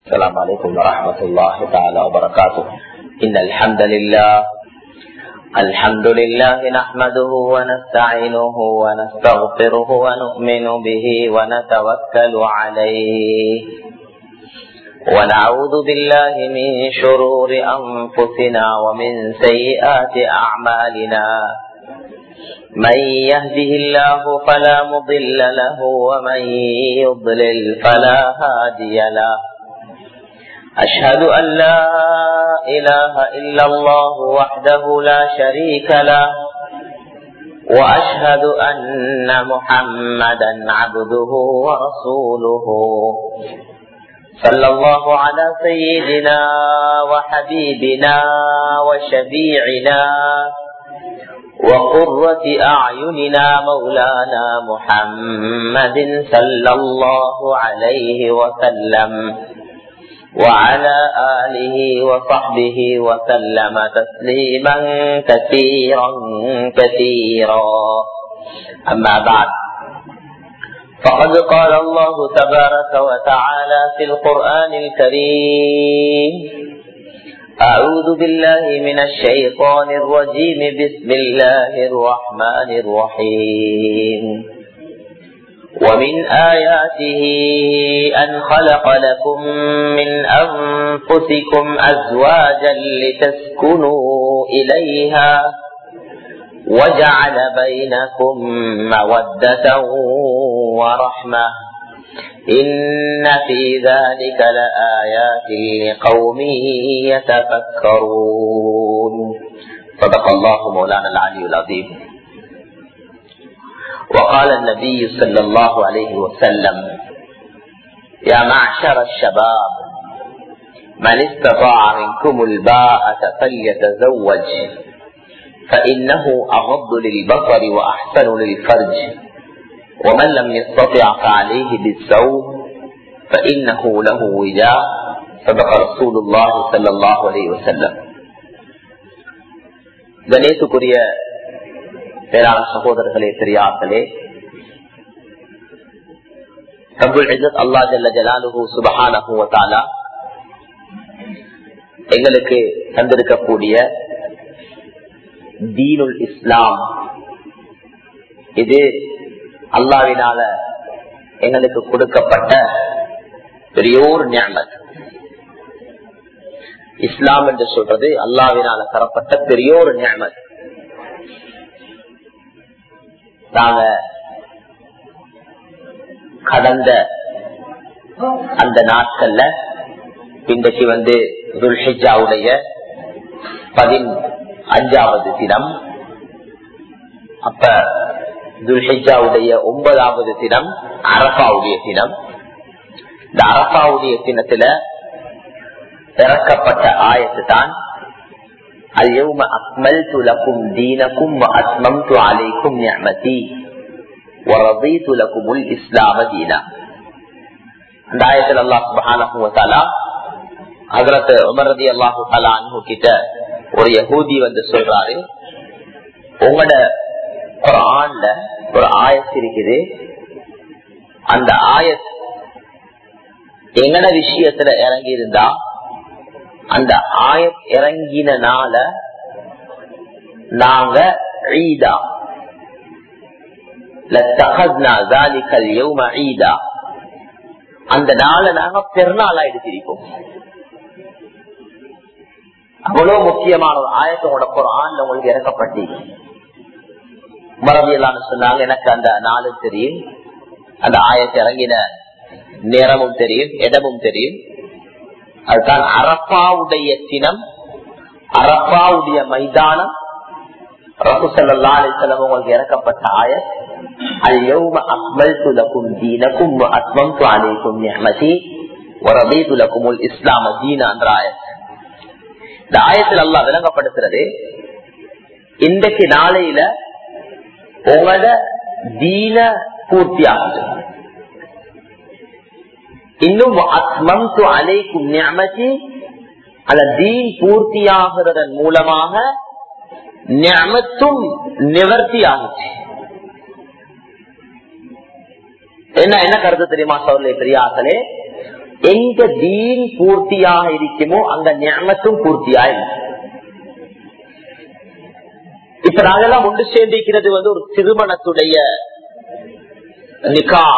السلام عليكم ورحمة الله تعالى وبركاته إن الحمد لله الحمد لله نحمده ونستعينه ونستغفره ونؤمن به ونتوكل عليه ونعوذ بالله من شرور أنفسنا ومن سيئات أعمالنا من يهده الله فلا مضل له ومن يضلل فلا هادي له أشهد أن لا إله إلا الله وحده لا شريك له وأشهد أن محمدا عبده ورسوله صلى الله على سيدنا وحبيبنا وشفيعنا وقرة أعيننا مولانا محمد صلى الله عليه وسلم وعلى آله وصحبه وسلم تسليما كثيرا كثيرا أما بعد فقد قال الله تبارك وتعالى في القرآن الكريم أعوذ بالله من الشيطان الرجيم بسم الله الرحمن الرحيم ومن آياته أن خلق لكم من أنفسكم أزواجا لتسكنوا إليها وجعل بينكم مودة ورحمة إن في ذلك لآيات لقوم يتفكرون صدق الله مولانا العلي العظيم وقال النبي صلى الله عليه وسلم يا معشر الشباب من استطاع منكم الباءة فليتزوج فإنه أغض للبصر وأحسن للفرج ومن لم يستطع فعليه بالسوء فإنه له وجاء صدق رسول الله صلى الله عليه وسلم கணேசுக்குரிய பேரான சகோதரர்களே பெரியார்களே அல்லா ஜல்ல ஜலாலுஹு சுபஹானஹு வதாலா எங்களுக்கு தந்திருக்கக்கூடிய தீனுல் இஸ்லாம் இது அல்லாவினால எங்களுக்கு கொடுக்கப்பட்ட பெரியோர் ஞாபகம் இஸ்லாம் என்று சொல்றது அல்லாவினால தரப்பட்ட பெரியோர் ஞாபகம் நாங்க கடந்த அந்த நாட்கள்ல இன்றைக்கு வந்து துல்ஹிஜாவுடைய பதின் அஞ்சாவது தினம் அப்ப துல்ஹிஜாவுடைய ஒன்பதாவது தினம் அரபாவுடைய தினம் இந்த அரபாவுடைய தினத்துல இறக்கப்பட்ட ஆயத்து தான் اليوم أكملت لكم دينكم وأتممت عليكم نعمتي ورضيت لكم الإسلام دينا அந்த ஆயத்தில் அல்லாஹ் சுபஹானஹு வ தஆலா ஹஜ்ரத் உமர் ரலியல்லாஹு தஆலா அன்ஹு கிட்ட ஒரு யஹூதி வந்து சொல்றாரு உங்களோட குர்ஆன்ல ஒரு ஆயத் இருக்குது அந்த ஆயத் எங்கட விஷயத்துல இறங்கி இருந்தா அந்த ஆயத் இறங்கினால நாங்க ஈதா அந்த நாளை நாங்க பெருநாளா எடுத்திருப்போம் அவ்வளவு முக்கியமான ஒரு ஆயத்தோட குரான் உங்களுக்கு இறக்கப்பட்டீங்க மரபியலான்னு சொன்னாங்க எனக்கு அந்த நாளும் தெரியும் அந்த ஆயத்தை இறங்கின நேரமும் தெரியும் இடமும் தெரியும் அதுதான் அரப்பாவுடைய தினம் அரப்பாவுடைய மைதானம் ரகுசல்லா அலிசலம் உங்களுக்கு இறக்கப்பட்ட ஆயத் اليوم أكملت لكم دينكم وأتممت عليكم نعمتي ورضيت لكم الإسلام دينا என்ற ஆயத் இந்த ஆயத்தில் அல்லா விளங்கப்படுத்துறது இன்றைக்கு நாளையில உங்களோட தீன பூர்த்தி ஆகுது இன்னும் அத்மம்து அலைக்கும் நியமதி அந்த தீன் பூர்த்தியாகிறதன் மூலமாக நியமத்தும் நிவர்த்தி ஆகுச்சு என்ன என்ன கருத்து தெரியுமா சோழலை பெரியாசலே எங்க தீன் பூர்த்தியாக இருக்குமோ அங்க ஞானத்தும் பூர்த்தியா இருக்கும் இப்ப நாங்கெல்லாம் ஒன்று சேர்ந்திருக்கிறது வந்து ஒரு திருமணத்துடைய நிக்கா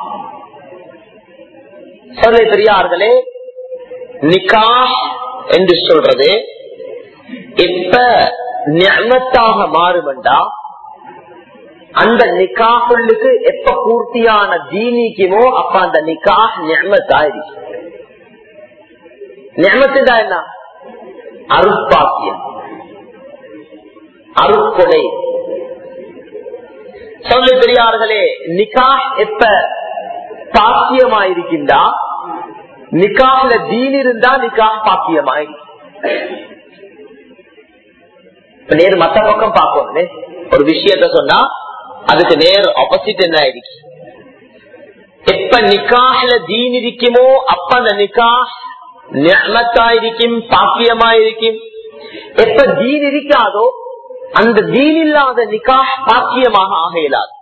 சொல்ல பெரியார்களே நிக்கா என்று சொல்றது எப்ப ஞானத்தாக மாறுமெண்டா அந்த நிக்காஹுள்ளுக்கு எப்ப பூர்த்தியான தீனிக்குமோ அப்ப அந்த நிக்கா ஞானத்தாயிருக்கு ஞானத்துடா என்ன அருட்பாக்கியம் அருட்கொடை சொல்லு பெரியார்களே நிக்கா எப்ப பாக்கியமாயிருக்கின்றா நிக்கால தீன் இருந்தா நிக்கா பாக்கியமாயிருக்கு நேர் மத்த பக்கம் பார்க்கணும் ஒரு விஷயத்த சொன்னா அதுக்கு நேர் ஆப்போசிட் என்ன ஆயிடுச்சு எப்ப நிக்காஹ்ல தீன் இருக்குமோ அப்ப அந்த நிக்கா நியமத்தாயிருக்கும் பாக்கியமாயிருக்கும் எப்ப தீன் இருக்காதோ அந்த தீன் இல்லாத நிக்காஹ் பாக்கியமாக ஆக இயலாது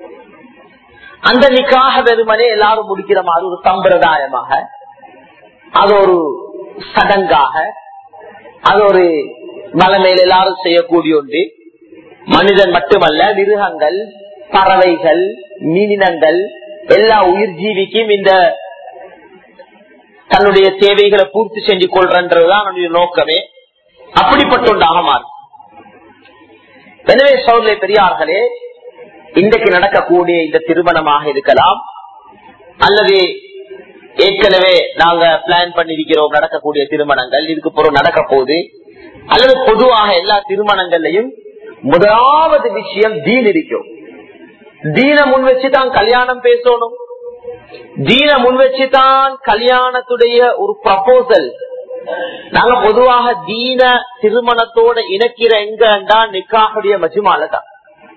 அந்த நிக்காக வெறுமனே எல்லாரும் முடிக்கிற மாதிரி ஒரு சம்பிரதாயமாக அது ஒரு சடங்காக அது ஒரு மலமேல் எல்லாரும் செய்யக்கூடிய ஒன்று மனிதன் மட்டுமல்ல மிருகங்கள் பறவைகள் மீனினங்கள் எல்லா உயிர் ஜீவிக்கும் இந்த தன்னுடைய தேவைகளை பூர்த்தி செஞ்சு கொள்றன்றதுதான் நம்முடைய நோக்கமே அப்படிப்பட்ட ஒன்றாக மாறும் எனவே சோதனை பெரியார்களே இன்றைக்கு நடக்கக்கூடிய இந்த திருமணமாக இருக்கலாம் அல்லது ஏற்கனவே நாங்க பிளான் பண்ணிருக்கிறோம் நடக்கக்கூடிய திருமணங்கள் இதுக்கு பிறகு நடக்க போகுது அல்லது பொதுவாக எல்லா திருமணங்கள்லையும் முதலாவது விஷயம் தீன் இருக்கும் தீன முன் வச்சுதான் கல்யாணம் பேசணும் தீன முன் வச்சுதான் கல்யாணத்துடைய ஒரு ப்ரப்போசல் நாங்க பொதுவாக தீன திருமணத்தோட இணைக்கிற எங்கண்டா நிக்காவுடைய மஜுமால தான்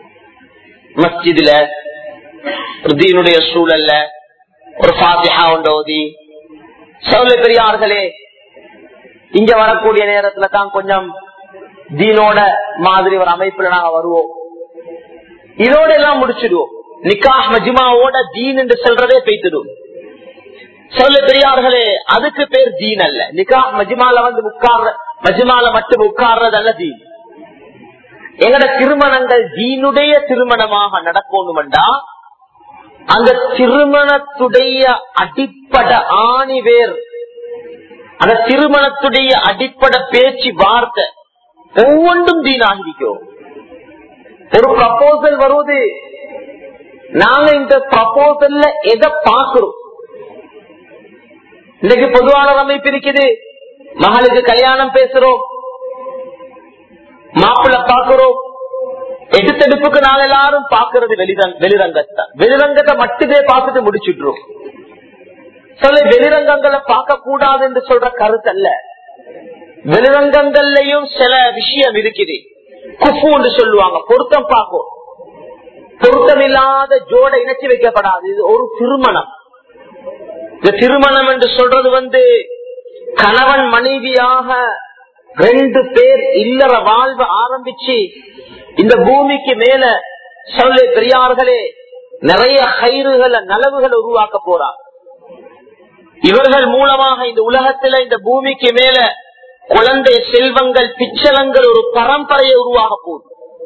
மஸ்ஜிதுல ஒரு தீனுடைய சூழல்ல ஒரு பாத்திஹா உண்டோதி சவுல பெரியார்களே இங்க வரக்கூடிய நேரத்துல தான் கொஞ்சம் தீனோட மாதிரி ஒரு அமைப்புல நாங்க வருவோம் இதோட எல்லாம் முடிச்சிடுவோம் நிக்காஹ் மஜ்மாவோட தீன் என்று சொல்றதே பெய்த்துடும் சொல்ல பெரியார்களே அதுக்கு பேர் தீன் அல்ல நிக்காஹ் மஜ்மால வந்து உட்கார்ற மஜ்மால மட்டும் உட்கார்றது அல்ல தீன் எங்கட திருமணங்கள் தீனுடைய திருமணமாக நடக்கணும்டா அந்த திருமணத்துடைய அடிப்படை ஆணி வேர் அந்த திருமணத்துடைய அடிப்படை பேச்சு வார்த்தை ஒவ்வொன்றும் தீனாகிருக்கிறோம் ஒரு ப்ரப்போசல் வருவது நாங்க இந்த ப்ரப்போசல்ல எதை பாக்குறோம் இன்னைக்கு பொதுவான அமைப்பு இருக்குது மகளுக்கு கல்யாணம் பேசுறோம் மாப்பிள்ள பாக்குறோம் எடுத்தெடுப்புக்கு நாங்க எல்லாரும் பாக்குறது வெளிரங்கத்தை வெளிரங்கத்தை மட்டுமே பார்த்துட்டு முடிச்சுடுறோம் சொல்ல வெளிரங்கங்களை பார்க்க கூடாது என்று சொல்ற கருத்து அல்ல வெளிரங்கங்கள்லயும் சில விஷயம் இருக்குது குஃபு என்று சொல்லுவாங்க பொருத்தம் பார்க்கும் பொருத்தம் இல்லாத ஜோட இணைச்சி வைக்கப்படாது இது ஒரு திருமணம் இந்த திருமணம் என்று சொல்றது வந்து கணவன் மனைவியாக ரெண்டு பேர் இல்லற வாழ்வு ஆரம்பிச்சு இந்த பூமிக்கு மேல சொல்ல பெரியார்களே நிறைய கயிறுகளை நலவுகளை உருவாக்க போறார் இவர்கள் மூலமாக இந்த உலகத்துல இந்த பூமிக்கு மேல குழந்தை செல்வங்கள் பிச்சலங்கள் ஒரு பரம்பரையை உருவாக போகுது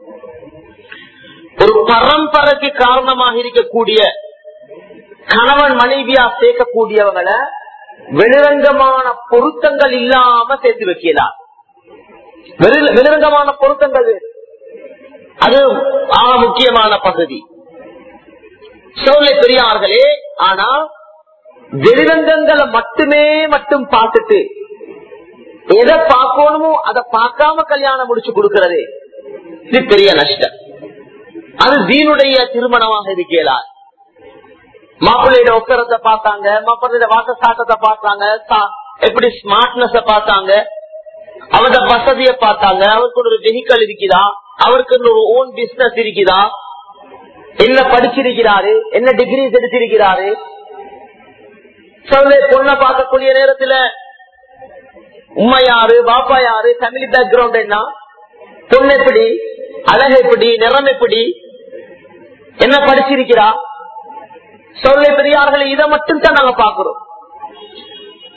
ஒரு பரம்பரைக்கு காரணமாக இருக்கக்கூடிய கணவன் மனைவியா சேர்க்கக்கூடியவங்களை வெளிரங்கமான பொருத்தங்கள் இல்லாம சேர்த்து வைக்கலாம் வெளிரங்கமான பொருத்தங்கள் அது ஆக முக்கியமான பகுதி சோலை பெரியார்களே ஆனா வெளிரங்கங்களை மட்டுமே மட்டும் பார்த்துட்டு எதை பார்க்கணுமோ அதை பார்க்காம கல்யாணம் முடிச்சு கொடுக்கிறது இது பெரிய நஷ்டம் அது தீனுடைய திருமணமாக இருக்கலார் மாப்பிள்ளையோட ஒக்கரத்தை பார்த்தாங்க மாப்பிள்ளையோட வாச சாட்டத்தை பார்த்தாங்க எப்படி ஸ்மார்ட்னஸ் பார்த்தாங்க அவரோட வசதிய பார்த்தாங்க அவருக்கு ஒரு வெஹிக்கல் இருக்குதா அவருக்கு ஒரு ஓன் பிசினஸ் இருக்குதா என்ன படிச்சிருக்கிறாரு என்ன டிகிரிஸ் எடுத்திருக்கிறாரு சொல்ல பொண்ணை பார்க்கக்கூடிய நேரத்துல உண்மை யாரு பாப்பா யாரு ஃபேமிலி பேக்ரவுண்ட் என்ன பொண்ணு எப்படி அழகு எப்படி நிறம் எப்படி என்ன படிச்சிருக்கிறா சொல்ல பெரியார்கள் இதை மட்டும் தான் நாங்க பாக்குறோம்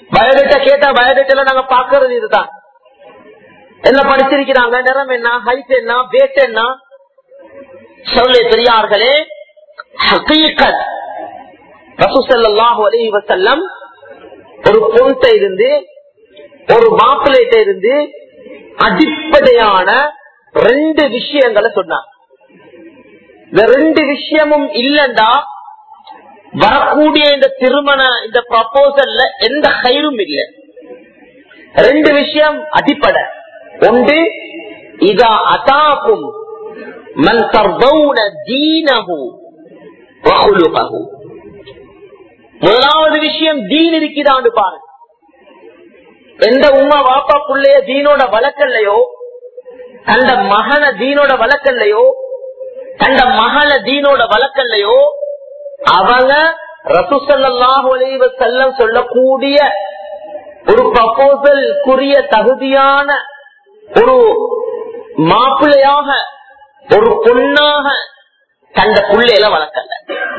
பயோடேட்டா கேட்டா பயோடேட்டால நாங்க பாக்குறது இதுதான் என்ன படிச்சிருக்கிறாங்க நிறம் என்ன ஹைட் என்ன வேட் என்ன சொல்ல பெரியார்களே ஹகீகத் ரசூசல்லாஹு அலைஹி வஸல்லம் ஒரு பொண்ட இருந்து ஒரு மாப்பிள்ளைகிட்ட இருந்து அடிப்படையான ரெண்டு விஷயங்களை சொன்னாங்க இந்த ரெண்டு விஷயமும் இல்லண்டா வரக்கூடிய இந்த திருமண இந்த ப்ரப்போசல்ல எந்த கயிறும் இல்லை ரெண்டு விஷயம் அடிப்படை ஒன்று இதா அதாக்கும் மன் தர்பவுன தீனஹு வஹுலுகஹு முதலாவது விஷயம் தீன் இருக்குதான்னு பாருங்க எந்த உமா வாப்பா புள்ளைய தீனோட வழக்கல்லையோ அந்த மகன தீனோட வழக்கல்லையோ அந்த மகள தீனோட வழக்கல்லையோ அவங்க ரசூசல்லாஹு அலைஹி வஸல்லம் சொல்லக்கூடிய ஒரு ப்ரப்போசல் குறிய தகுதியான ஒரு மாப்பிள்ளையாக ஒரு பொண்ணாக தந்த பிள்ளையில வளர்க்கல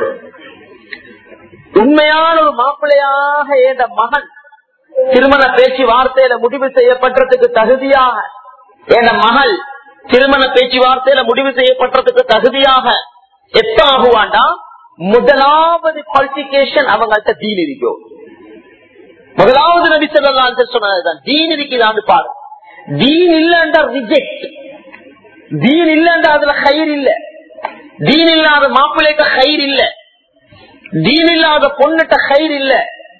உண்மையான ஒரு மாப்பிள்ளையாக ஏத மகன் திருமண பேச்சு வார்த்தையில முடிவு செய்யப்பட்டதுக்கு தகுதியாக என் மகள் திருமண பேச்சுவார்த்தையில முடிவு செய்யப்பட்டதுக்கு தகுதியாக எப்ப ஆகுவாண்டா முதலாவது குவாலிபிகேஷன் அவங்கள்ட்ட தீன் இருக்கும் முதலாவது நபி சொல்லலாம் சொன்னதுதான் தீன் இருக்குதான்னு பாரு தீன் இல்லைன்ற ரிஜெக்ட் தீன் இல்லைன்ற அதுல கயிறு இல்ல தீன் இல்லாத மாப்பிள்ளைக்கு கயிறு இல்ல தீன் இல்லாத பொண்ணுட்ட கயிறு இல்ல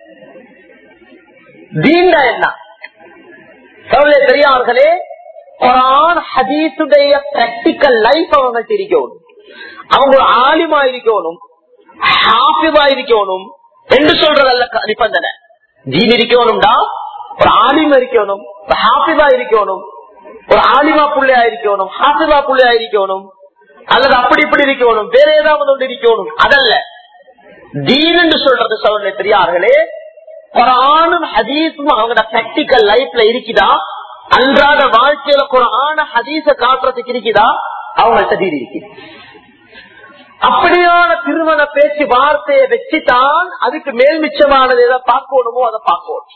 தீன்டா என்ன சவுளே பெரியார்களே குரான் ஹதீசுடைய பிராக்டிக்கல் லைஃப் அவங்கள்ட்ட இருக்கணும் அவங்க ஒரு ஆலிமா இருக்கணும் ஹாஃபிதா இருக்கணும் என்று சொல்றதல்ல நிபந்தனை ஜீன் இருக்கணும்டா ஒரு ஆலிமா இருக்கணும் ஒரு ஹாஃபிதா இருக்கணும் ஒரு ஆலிமா புள்ளையா இருக்கணும் ஹாஃபிதா புள்ளையா இருக்கணும் அல்லது அப்படி இப்படி இருக்கணும் வேற ஏதாவது ஒன்று இருக்கணும் அதல்ல தீன் என்று சொல்றது சொல்ல பெரியார்களே குரானும் ஹதீஸும் அவங்களோட பிராக்டிக்கல் லைஃப்ல இருக்குதா அன்றாட வாழ்க்கையில குரான ஹதீச காட்டுறதுக்கு இருக்குதா அவங்கள்ட்ட தீர் இருக்குது அப்படியான திருமண பேச்சு வார்த்தையை வச்சுதான் அதுக்கு மேல் மிச்சமானது எதை பார்க்கணுமோ அதை பார்க்கணும்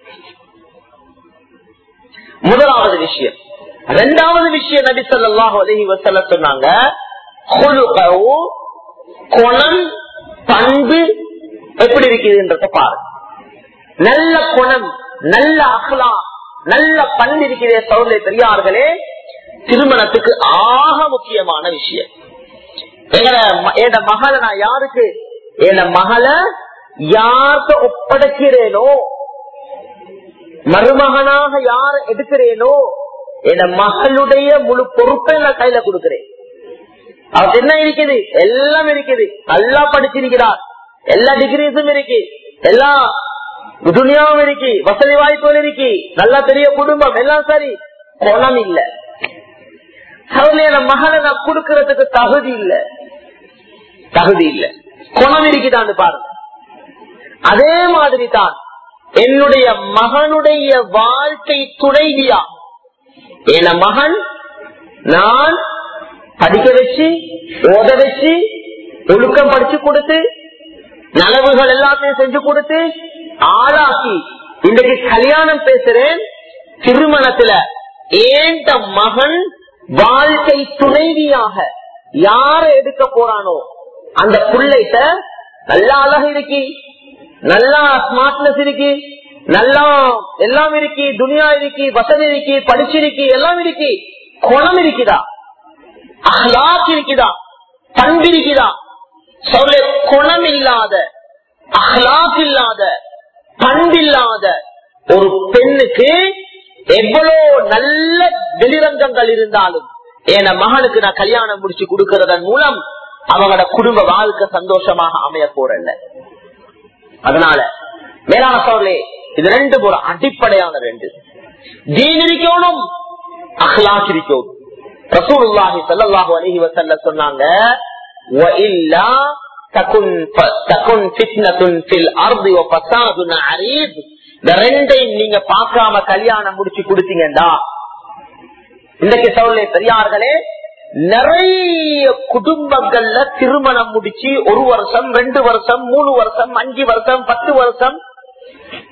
முதலாவது விஷயம் ரெண்டாவது விஷயம் நபி சொல்லாஹு அலஹி வசல்ல சொன்னாங்க குணம் பண்பு எப்படி இருக்குதுன்றத பாருங்க நல்ல குணம் நல்ல அகலா நல்ல பண் இருக்கிற சௌரிய பெரியார்களே திருமணத்துக்கு ஆக முக்கியமான விஷயம் என் மகளை நான் யாருக்கு என் மகளை யாருக்கு ஒப்படைக்கிறேனோ மருமகனாக யார் எடுக்கிறேனோ என் மகளுடைய முழு பொறுப்பை நான் கையில கொடுக்கிறேன் அவருக்கு என்ன இருக்குது எல்லாம் இருக்குது நல்லா படிச்சிருக்கிறார் எல்லா டிகிரிஸும் இருக்கு எல்லா துணியாவும் இருக்கு வசதி வாய்ப்புகள் இருக்கு நல்ல பெரிய குடும்பம் எல்லாம் சரி குணம் இல்ல என் மகளை நான் கொடுக்கறதுக்கு தகுதி இல்ல தகுதி இல்ல குணம் இருக்குதான்னு பாருங்க அதே மாதிரி தான் என்னுடைய மகனுடைய வாழ்க்கை துணைவியா என் மகன் நான் படிக்க வச்சு ஓத வச்சு ஒழுக்கம் படிச்சு கொடுத்து நலவுகள் எல்லாத்தையும் செஞ்சு கொடுத்து ஆளாக்கி இன்றைக்கு கல்யாணம் பேசுறேன் திருமணத்துல ஏண்ட மகன் வாழ்க்கை துணைவியாக யார எடுக்க போறானோ அந்த பிள்ளைகிட்ட நல்லா அழகு இருக்கு நல்லா ஸ்மார்ட்னஸ் இருக்கு நல்லா எல்லாம் இருக்கு துனியா இருக்கு வசதி இருக்கு படிச்சிருக்கு எல்லாம் இருக்கு குணம் இருக்குதா அஹ்லாக் இருக்குதா பண்பு இருக்குதா சொல்ல குணம் இல்லாத அஹ்லாக் இல்லாத பண்பில்லாத ஒரு பெண்ணுக்கு எவ்வளவு நல்ல வெளிரங்கங்கள் இருந்தாலும் என் மகனுக்கு நான் கல்யாணம் முடிச்சு கொடுக்கறதன் மூலம் அவங்களோட குடும்ப வாழ்க்கை சந்தோஷமாக அமைய போறல அதனால மேலான சோழே இது ரெண்டு ஒரு அடிப்படையான ரெண்டு தீன் இருக்கணும் அஹ்லாக் இருக்கணும் ரசூலுல்லாஹி ஸல்லல்லாஹு அலைஹி வஸல்லம் சொன்னாங்க وإلا تكن تكن فتنة في الأرض وفساد عريض இந்த ரெண்டையும் நீங்க பார்க்காம கல்யாணம் முடிச்சு கொடுத்தீங்கடா இன்னைக்கு சொல்ல பெரியார்களே நிறைய குடும்பங்கள்ல திருமணம் முடிச்சு ஒரு வருஷம் ரெண்டு வருஷம் மூணு வருஷம் அஞ்சு வருஷம் பத்து வருஷம்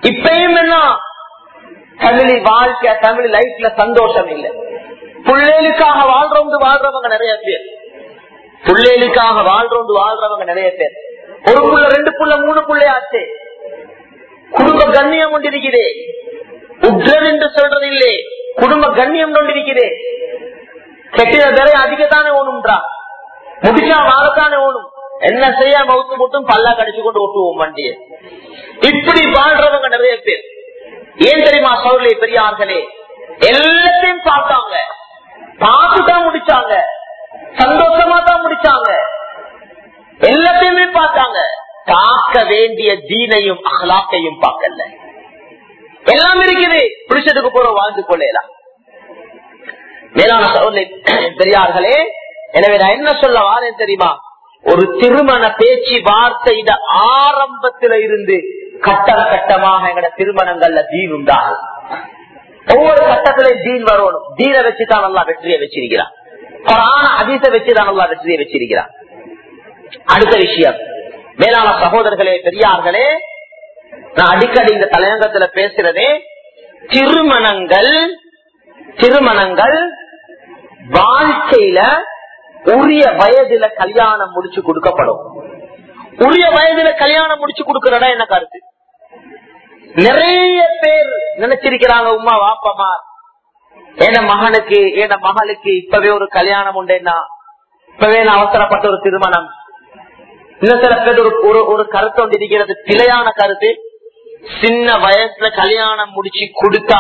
இப்பயும் என்ன ஃபேமிலி வாழ்க்கை ஃபேமிலி லைஃப்ல சந்தோஷம் இல்லை பிள்ளைகளுக்காக வாழ்றவங்க வாழ்றவங்க நிறைய பேர் பிள்ளைகளுக்காக வாழ்றவங்க வாழ்றவங்க நிறைய பேர் ஒரு புள்ள ரெண்டு புள்ள மூணு புள்ளையாச்சு குடும்ப கண்ணியம் கொண்டிருக்கிறே உக்ரன் என்று சொல்றது இல்லை குடும்ப கண்ணியம் கொண்டிருக்கிறே கெட்டின தரை அதிகத்தானே ஓணும்ன்றா முடிச்சா வாழத்தானே ஓணும் என்ன செய்ய மவுத்து மட்டும் பல்லா கடிச்சு கொண்டு ஓட்டுவோம் வண்டியை இப்படி வாழ்றவங்க நிறைய பேர் ஏன் தெரியுமா சோழலை பெரியார்களே எல்லாத்தையும் பார்த்தாங்க பார்த்துதான் முடிச்சாங்க சந்தோஷமா தான் முடிச்சாங்க எல்லாத்தையுமே பார்த்தாங்க பார்க்க வேண்டிய தீனையும் அகலாக்கையும் பார்க்கல எல்லாம் இருக்குது புருஷத்துக்கு போற வாழ்ந்து கொள்ளலாம் மேலான சோழலை பெரியார்களே எனவே நான் என்ன சொல்ல வாரேன் தெரியுமா ஒரு திருமண பேச்சு வார்த்தையிட ஆரம்பத்தில இருந்து கட்டம் கட்டமாக எங்கட திருமணங்கள்ல தீன் உண்டாகும் ஒவ்வொரு கட்டத்திலையும் தீன் வரணும் தீனை வச்சுதான் நல்லா வெற்றியை வச்சிருக்கிறான் குரான அதிச வச்சுதான் நல்லா வெற்றியை வச்சிருக்கிறான் அடுத்த விஷயம் மேலான சகோதரர்களே பெரியார்களே நான் அடிக்கடி இந்த தலையங்கத்துல பேசுறதே திருமணங்கள் திருமணங்கள் வாழ்க்கையில உரிய வயதுல கல்யாணம் முடிச்சு கொடுக்கப்படும் உரிய வயதுல கல்யாணம் முடிச்சு கொடுக்கறதா என்ன கருத்து நிறைய பேர் நினைச்சிருக்கிறாங்க உமா வாப்பமா என் மகனுக்கு என் மகளுக்கு இப்பவே ஒரு கல்யாணம் உண்டேன்னா இப்பவே நான் அவசரப்பட்ட ஒரு திருமணம் இன்னும் சில பேர் ஒரு ஒரு ஒரு கருத்து ஒன்று இருக்கிறது பிழையான கருத்து சின்ன வயசுல கல்யாணம் முடிச்சு கொடுத்தா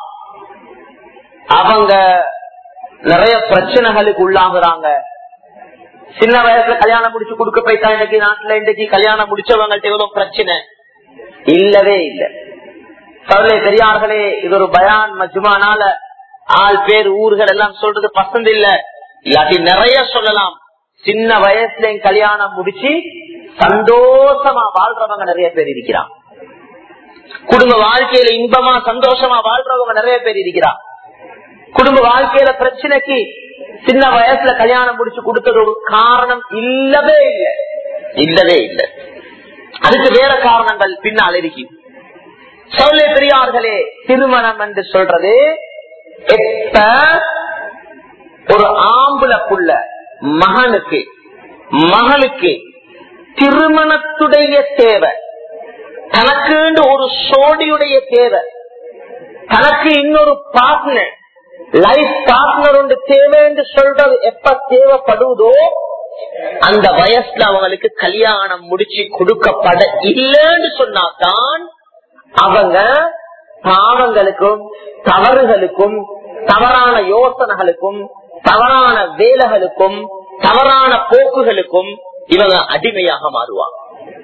அவங்க நிறைய பிரச்சனைகளுக்கு உள்ளாகுறாங்க சின்ன வயசுல கல்யாணம் முடிச்சு கொடுக்க போயிட்டா இன்னைக்கு நாட்டுல இன்னைக்கு கல்யாணம் முடிச்சவங்கள்ட்ட எவ்வளவு பிரச்சனை இல்லவே இல்லை சவுளே பெரியார்களே இது ஒரு பயான் மஜ்மானால ஆள் பேர் ஊர்கள் எல்லாம் சொல்றது பசந்து இல்ல இல்லாட்டி நிறைய சொல்லலாம் சின்ன வயசுல கல்யாணம் முடிச்சு சந்தோஷமா வாழ்றவங்க நிறைய பேர் இருக்கிறான் குடும்ப வாழ்க்கையில இன்பமா சந்தோஷமா வாழ்றவங்க நிறைய பேர் இருக்கிறான் குடும்ப வாழ்க்கையில பிரச்சனைக்கு சின்ன வயசுல கல்யாணம் முடிச்சு கொடுத்தது ஒரு காரணம் இல்லவே இல்லை இல்லவே இல்லை அதுக்கு வேற காரணங்கள் பின்னால் இருக்கு சொல்ல பெரியார்களே திருமணம் என்று சொல்றது எப்ப ஒரு ஆம்புல புள்ள மகனுக்கு மகளுக்கு திருமணத்துடைய தேவை தனக்கு ஒரு சோடியுடைய தேவை தனக்கு இன்னொரு பார்ட்னர் லைஃப் பார்ட்னர் ஒன்று தேவை என்று சொல்றது எப்ப தேவைப்படுவதோ அந்த வயசுல அவங்களுக்கு கல்யாணம் முடிச்சு கொடுக்கப்பட இல்லைன்னு சொன்னாதான் அவங்க பாவங்களுக்கும் தவறுகளுக்கும் தவறான யோசனைகளுக்கும் தவறான வேலைகளுக்கும் தவறான போக்குகளுக்கும் இவங்க அடிமையாக மாறுவாங்க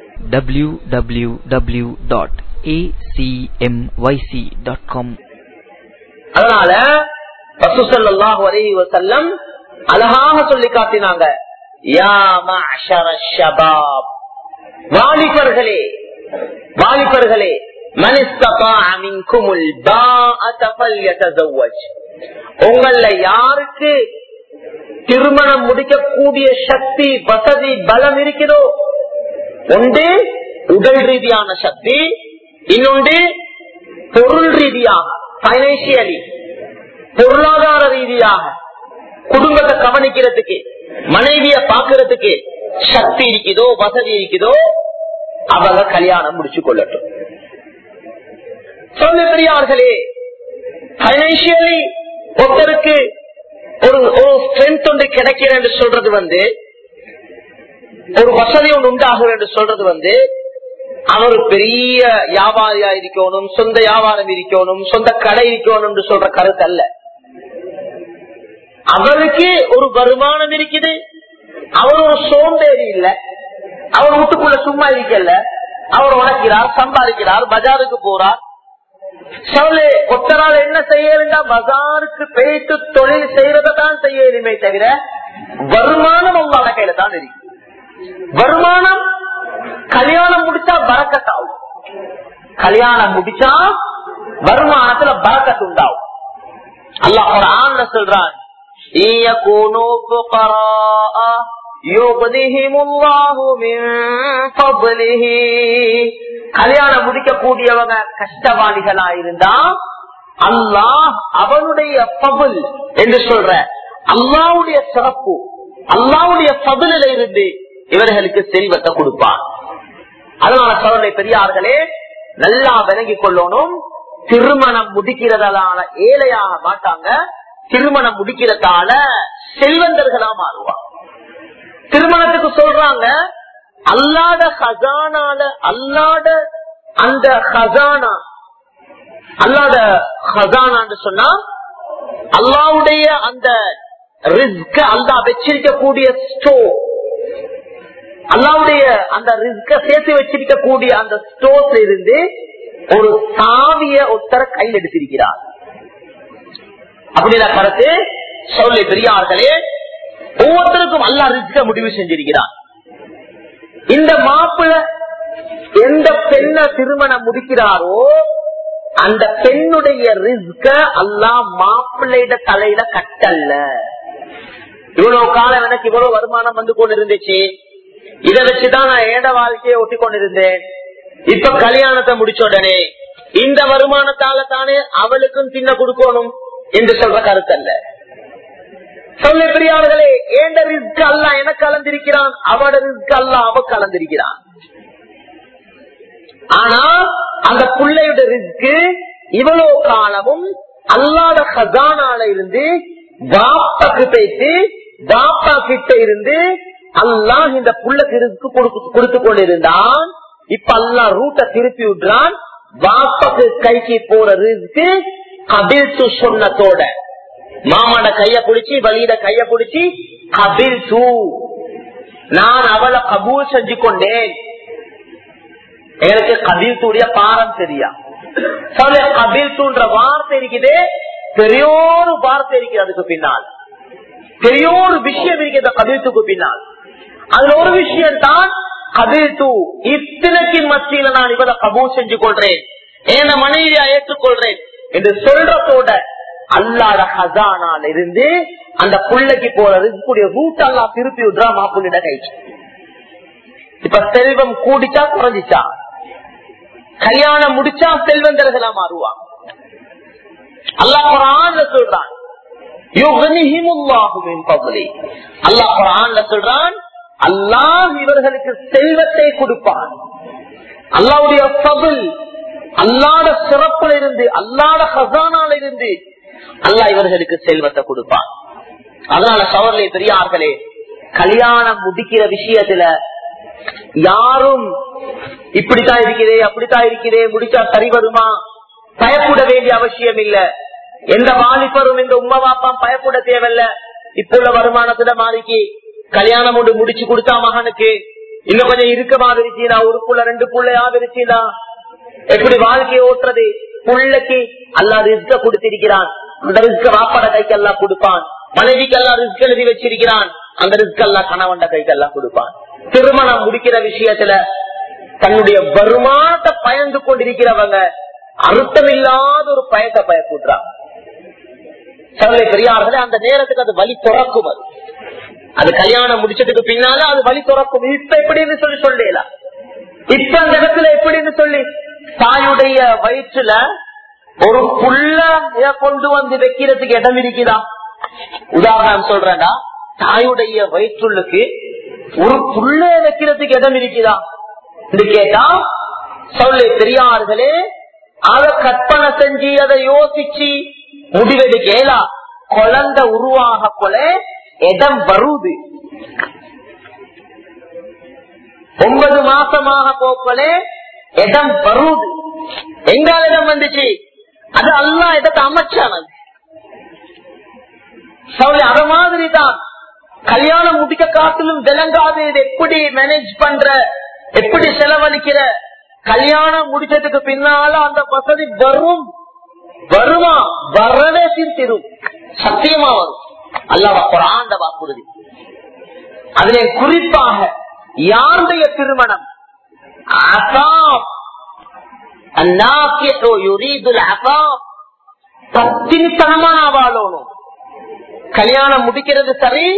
www.acmyc.com அதனால ரசூசல்லாஹு அலைஹி வஸல்லம் அழகாக சொல்லி காட்டினாங்க யா மஅஷர ஷபாப் வாலிபர்களே வாலிபர்களே மன் இஸ்ததாஅ மின்குமுல் பாஅத ஃபல்யதஸவ்வஜ் உங்கள யாருக்கு திருமணம் முடிக்கக்கூடிய சக்தி வசதி பலம் இருக்கிறதோ ஒன்று உடல் ரீதியான சக்தி இன்னொன்று பொருள் ரீதியாக பைனான்சியலி பொருளாதார ரீதியாக குடும்பத்தை கவனிக்கிறதுக்கு மனைவிய பாக்குறதுக்கு சக்தி இருக்குதோ வசதி இருக்குதோ அவங்க கல்யாணம் முடிச்சு கொள்ளட்டும் சொல்ல பெரியார்களே பைனான்சியலி ஒருத்தருக்கு ஒரு ஒரு ஸ்ட்ரென்த் ஒன்று கிடைக்கிற என்று சொல்றது வந்து ஒரு வசதி ஒன்று உண்டாகும் என்று சொல்றது வந்து அவர் பெரிய வியாபாரியா இருக்கணும் சொந்த வியாபாரம் இருக்கணும் சொந்த கடை இருக்கணும் என்று சொல்ற கருத்து அல்ல அவருக்கு ஒரு வருமானம் இருக்குது அவர் ஒரு சோம்பேறி இல்ல அவர் வீட்டுக்குள்ள சும்மா இருக்கல அவர் உழைக்கிறார் சம்பாதிக்கிறார் பஜாருக்கு போறார் சொல்லு ஒத்தரால் என்ன செய்ய வேண்டாம் பஜாருக்கு போயிட்டு தொழில் செய்யறதை தான் செய்ய இனிமே தவிர வருமானம் உங்களோட கையில தான் இருக்கு வருமானம் கல்யாணம் முடிச்சா பறக்கத்தாகும் கல்யாணம் முடிச்சா வருமானத்துல பறக்கத்து உண்டாகும் அல்லாஹ் ஒரு ஆண்ல சொல்றான் யுக்னிஹிமுல்லாஹு மின் ஃபضலிஹி. கல்யாணம் முடிக்கக்கூடியவங்க கஷ்டவாளிகளா இருந்தா அல்லாஹ் அவனுடைய பபுல் என்று சொல்ற அல்லாவுடைய சிறப்பு அல்லாவுடைய பபுலில் இருந்து இவர்களுக்கு செல்வத்தை கொடுப்பான் அதனால சோழனை பெரியார்களே நல்லா விளங்கிக் கொள்ளணும் திருமணம் முடிக்கிறதால ஏழையாக மாட்டாங்க திருமணம் முடிக்கிறதால செல்வந்தர்களா மாறுவாங்க திருமணத்துக்கு சொல்றாங்க அல்லாத ஹசானால அல்லாத அந்த ஹசானா அல்லாத ஹசானான்னு சொன்னா அல்லாவுடைய அந்த ரிஸ்க அல்லா வச்சிருக்கக்கூடிய ஸ்டோ அல்லாவுடைய அந்த ரிஸ்க சேர்த்து வச்சிருக்கக்கூடிய அந்த ஸ்டோர்ல இருந்து ஒரு சாவிய ஒருத்தர கையில் எடுத்திருக்கிறார் அப்படின்னா கருத்து சொல்லி பெரியார்களே ஒவ்வொருத்தருக்கும் அல்லா ரிஸ்க முடிவு செஞ்சிருக்கிறார் இந்த மாப்பிள்ள எந்த பெண்ணை திருமணம் முடிக்கிறாரோ அந்த பெண்ணுடைய ரிஸ்க அல்லா மாப்பிள்ளையிட தலையில கட்டல்ல இவ்வளவு காலம் எனக்கு இவ்வளவு வருமானம் வந்து கொண்டு இருந்துச்சு இதை வச்சுதான் நான் ஏட வாழ்க்கையை ஒட்டி கொண்டிருந்தேன் இப்ப கல்யாணத்தை முடிச்ச உடனே இந்த வருமானத்தால தானே அவளுக்கும் தின்ன கொடுக்கணும் என்று சொல்ற கருத்தல்ல சொல்ல பெரியார்களே ஏண்ட ரிஸ்க் அல்ல எனக்கு கலந்திருக்கிறான் அவட ரிஸ்க் அல்ல அவ கலந்திருக்கிறான் ஆனா அந்த பிள்ளையோட ரிஸ்க் இவ்வளவு காலமும் அல்லாத ஹசானால இருந்து பாப்பாக்கு பேசி பாப்பா கிட்ட இருந்து அல்லாஹ் இந்த புள்ளக்கு ரிஸ்க் கொடுத்து கொண்டிருந்தான் இப்ப அல்லா ரூட்டை திருப்பி விடுறான் பாப்பாக்கு கைக்கு போற ரிஸ்க் கபில் சொன்னத்தோட மாமாட கைய பிடிச்சி வலியிட கைய பிடிச்சி கபில் தூ நான் அவளை கபூல் செஞ்சு கொண்டேன் எனக்கு கபில் தூடைய பாரம் தெரியா சொல்ல கபில் தூன்ற வார்த்தை இருக்குது பெரியோரு வார்த்தை இருக்குது அதுக்கு பின்னால் பெரியோரு விஷயம் இருக்குது கபில்த்துக்கு பின்னால் அதுல ஒரு விஷயம் தான் கபில் தூ இத்தனைக்கு மத்தியில நான் இவரை கபூல் செஞ்சு கொள்றேன் என் மனைவியா ஏற்றுக்கொள்றேன் என்று சொல்றதோட அல்லாத ஹசானால இருந்து அந்த புள்ளைக்கு போறது கூடிய ரூட் அல்லா திருப்பி விடுறா மாப்பிள்ளிட கைக்கு இப்ப செல்வம் கூடிச்சா குறைஞ்சிச்சா கல்யாணம் முடிச்சா செல்வந்தர்களா மாறுவா அல்லாஹ் குரான்ல சொல்றான் அல்லாஹ் குரான்ல சொல்றான் அல்லாஹ் இவர்களுக்கு செல்வத்தை கொடுப்பான் அல்லாவுடைய பகுல் அல்லாத சிறப்புல இருந்து அல்லாத ஹசானால இருந்து அல்லா இவர்களுக்கு செல்வத்தை கொடுப்பான் அதனால சவர்களே பெரியார்களே கல்யாணம் முடிக்கிற விஷயத்துல யாரும் இப்படித்தான் இருக்கிறே அப்படித்தான் இருக்கிறே முடிச்சா சரி வருமா பயப்பட வேண்டிய அவசியம் இல்ல எந்த வாலிபரும் இந்த உமா பாப்பாம் பயப்பட தேவையில்ல இப்ப உள்ள வருமானத்துல மாறிக்கு கல்யாணம் ஒன்று முடிச்சு கொடுத்தா மகனுக்கு இன்னும் கொஞ்சம் இருக்க மாதிரி இருச்சீனா ஒரு புள்ள ரெண்டு புள்ளையாவது இருச்சீனா எப்படி வாழ்க்கையை ஓட்டுறது புள்ளைக்கு அல்லா ரிஸ்க கொடுத்திருக்கிறான் அந்த ரிஸ்க வாப்பாட கைக்கு எல்லாம் கொடுப்பான் மனைவிக்கு எல்லாம் ரிஸ்க் எழுதி வச்சிருக்கிறான் அந்த ரிஸ்க் எல்லாம் கணவன் கைக்கு எல்லாம் கொடுப்பான் திருமணம் முடிக்கிற விஷயத்துல தன்னுடைய வருமானத்தை பயந்து கொண்டிருக்கிறவங்க அர்த்தம் இல்லாத ஒரு பயத்தை பயக்கூட்டுறாங்க சகலை பெரியார்களே அந்த நேரத்துக்கு அது வழி துறக்கும் அது அது கல்யாணம் முடிச்சதுக்கு பின்னால அது வழி துறக்கும் இப்ப எப்படின்னு சொல்லி சொல்லலாம் இப்ப அந்த இடத்துல எப்படின்னு சொல்லி தாயுடைய வயிற்றுல ஒரு புள்ள கொண்டு வந்து வைக்கிறதுக்கு இடம் இருக்குதா உதாரணம் சொல்றேன்னா தாயுடைய வயிற்றுள்ளுக்கு ஒரு புள்ள வைக்கிறதுக்கு இடம் இருக்குதா என்று கேட்டா சொல்லு பெரியார்களே அதை கற்பனை செஞ்சு அதை யோசிச்சு முடிவெடுக்கலா குழந்தை உருவாக போல இடம் வருது ஒன்பது மாசமாக போக்கலே இடம் வருது எங்கால இடம் வந்துச்சு அது அல்லா இடத்தை அமைச்சானது சொல்லி அத மாதிரி தான் கல்யாணம் முடிக்க காட்டிலும் விளங்காது இது எப்படி மேனேஜ் பண்ற எப்படி செலவழிக்கிற கல்யாணம் முடிச்சதுக்கு பின்னால அந்த வசதி வரும் வருமா வரவே தீரும் சத்தியமா வரும் அல்லாவா குராண்ட வாக்குறுதி அதுல குறிப்பாக யாருடைய திருமணம் அசாப் அந்நாக்கியோ யுரீதுல் அசாப் பத்தினித்தனமான வாழணும் கல்யாணம் முடிக்கிறது சரி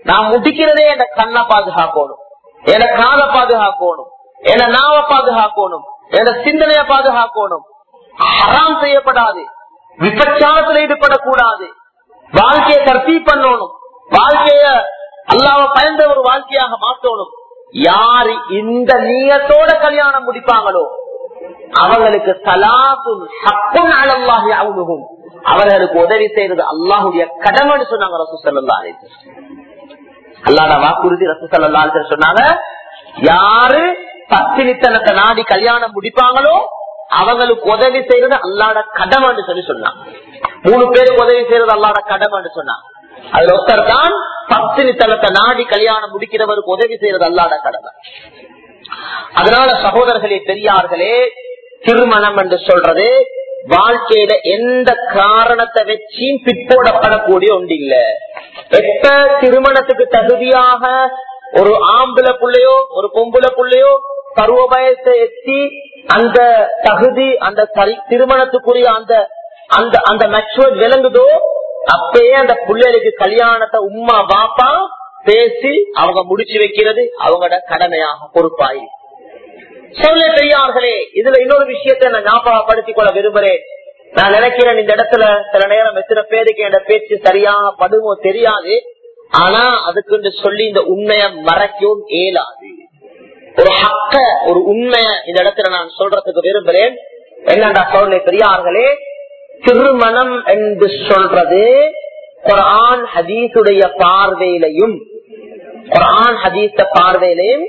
நான் முடிக்கிறதே என் கண்ணை பாதுகாக்கணும் என் காதை பாதுகாக்கணும் என் நாவை பாதுகாக்கணும் என் சிந்தனையை பாதுகாக்கணும் ஹராம் செய்யப்படாது விபச்சாரத்தில் ஈடுபடக்கூடாது வாழ்க்கையை தர்த்தி பண்ணணும் வாழ்க்கைய அல்லாவ பயந்த ஒரு வாழ்க்கையாக மாற்றணும் யாரு இந்த நீயத்தோட கல்யாணம் முடிப்பாங்களோ அவங்களுக்கு சலாத்தும் ஹக்கும் அலல்லாஹி அவுனுகும் அவர்களுக்கு உதவி செய்யறது அல்லாஹுடைய கடமைன்னு சொன்னாங்க ரசூ சல்லா அல்லாட வாக்குறுதி ரசூ சல்லா சொன்னாங்க யாரு பத்தினித்தனத்தை நாடி கல்யாணம் முடிப்பாங்களோ அவங்களுக்கு உதவி செய்யறது அல்லாட கடமைன்னு சொல்லி சொன்னாங்க மூணு பேருக்கு உதவி செய்யறது அல்லாட கடமைன்னு சொன்னாங்க அதுல ஒருத்தர் தான் பத்தினித்தனத்தை நாடி கல்யாணம் முடிக்கிறவருக்கு உதவி செய்யறது அல்லாட கடமை அதனால சகோதரர்களே பெரியார்களே திருமணம் என்று சொல்றது வாழ்க்கையில எந்த காரணத்தை வச்சும் பிற்போடப்படக்கூடிய ஒன்று இல்ல எப்ப திருமணத்துக்கு தகுதியாக ஒரு ஆம்புல புள்ளையோ ஒரு பொம்புல புள்ளையோ பருவ வயசை எத்தி அந்த தகுதி அந்த திருமணத்துக்குரிய அந்த அந்த அந்த மெச்சுவர் விளங்குதோ அப்பயே அந்த பிள்ளைகளுக்கு கல்யாணத்தை உமா பாப்பா பேசி அவங்க முடிச்சு வைக்கிறது அவங்களோட கடமையாக பொறுப்பாயி சொல்ல பெரியார்களே இதுல இன்னொரு விஷயத்தை நான் ஞாபகப்படுத்திக் கொள்ள விரும்புறேன் நான் நினைக்கிறேன் இந்த இடத்துல சில நேரம் எத்தனை பேருக்கு என் பேச்சு சரியாக படுமோ தெரியாது ஆனா அதுக்கு சொல்லி இந்த உண்மையை மறைக்கவும் இயலாது ஒரு ஹக்க ஒரு உண்மைய இந்த இடத்துல நான் சொல்றதுக்கு விரும்புறேன் என்னண்டா சொல்ல பெரியார்களே திருமணம் என்று சொல்றது குரான் ஹதீசுடைய பார்வையிலையும் குரான் ஹதீச பார்வையிலையும்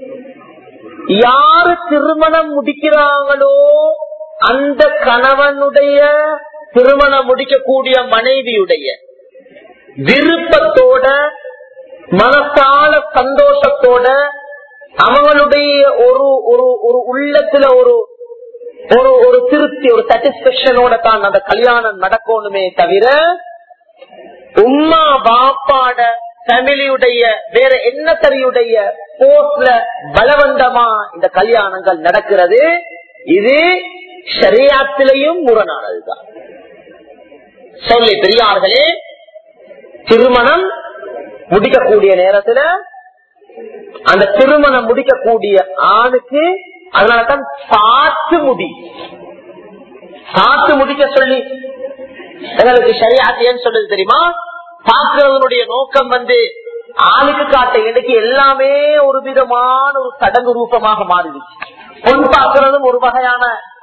யாரு திருமணம் முடிக்கிறாங்களோ அந்த கணவனுடைய திருமணம் முடிக்கக்கூடிய மனைவியுடைய விருப்பத்தோட மனசால சந்தோஷத்தோட அவங்களுடைய ஒரு ஒரு ஒரு உள்ளத்துல ஒரு ஒரு ஒரு திருப்தி ஒரு சாட்டிஸ்பேக்ஷனோட தான் அந்த கல்யாணம் நடக்கணுமே தவிர உம்மா பாப்பாட ஃபேமிலியுடைய வேற என்ன தரியுடைய போஸ்ட்ல பலவந்தமா இந்த கல்யாணங்கள் நடக்கிறது இது சரியாத்திலையும் முரணானதுதான் சொல்லி பெரியார்களே திருமணம் முடிக்கக்கூடிய நேரத்துல அந்த திருமணம் முடிக்கக்கூடிய ஆணுக்கு அதனாலதான் பார்த்து முடி பார்த்து முடிக்க சொல்லி எங்களுக்கு சரியாத்து ஏன்னு சொல்றது தெரியுமா பார்க்கிறவனுடைய நோக்கம் வந்து ஆளுக்கு காட்ட இன்னைக்கு எல்லாமே ஒரு விதமான ஒரு சடங்கு ரூபமாக மாறிடுச்சு பொன் பார்க்கிறதும் ஒரு வகையான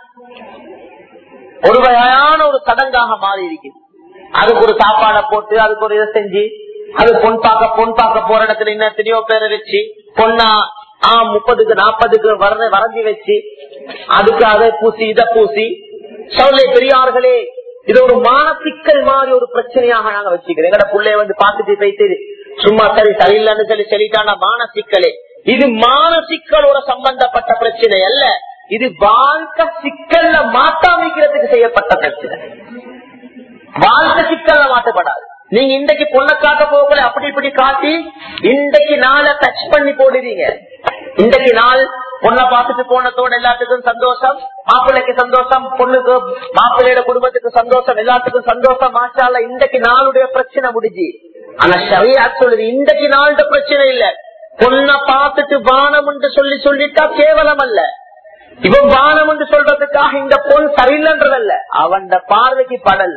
ஒரு வகையான ஒரு சடங்காக மாறி இருக்குது அதுக்கு ஒரு சாப்பாடை போட்டு அதுக்கு ஒரு இதை செஞ்சு அது பொன் பார்க்க பொன் பார்க்க போற இடத்துல இன்னும் எத்தனையோ பேரை வச்சு பொண்ணா ஆஹ் முப்பதுக்கு நாற்பதுக்கு வர வரைஞ்சி வச்சு அதுக்கு அதை பூசி இதை பூசி சொல்லே பெரியார்களே இது ஒரு மானசிக்கல் மாதிரி ஒரு பிரச்சனையாக நாங்க வச்சுக்கிறோம் எங்கட பிள்ளைய வந்து பார்த்துட்டு போயிட்டு சும்மா சரி சரியில்லைன்னு சொல்லி சொல்லிட்டான மானசிக்கலே இது மானசிக்கலோட சம்பந்தப்பட்ட பிரச்சனை அல்ல இது வாழ்க்கை சிக்கல்ல மாட்டாமிக்கிறதுக்கு செய்யப்பட்ட பிரச்சனை வாழ்க்கை சிக்கல்ல மாட்டப்படாது நீங்க இன்றைக்கு பொண்ணை காட்ட போகல அப்படி இப்படி காட்டி இன்றைக்கு நாளை டச் பண்ணி போடுவீங்க இன்றைக்கு நாள் பொண்ணை பார்த்துட்டு போனதோட எல்லாத்துக்கும் சந்தோஷம் மாப்பிள்ளைக்கு சந்தோஷம் பொண்ணுக்கு மாப்பிள்ளையோட குடும்பத்துக்கு சந்தோஷம் எல்லாத்துக்கும் சந்தோஷம் மாற்றால இன்றைக்கு நாளுடைய பிரச்சனை முடிஞ்சு ஆனா சரியா சொல்லுது இன்றைக்கு நாளுடைய பிரச்சனை இல்ல பொண்ணை பார்த்துட்டு வானம் என்று சொல்லி சொல்லிட்டா கேவலம் அல்ல இவன் வானம் என்று சொல்றதுக்காக இந்த பொன் சரியில்லைன்றதல்ல அவன் பார்வைக்கு படல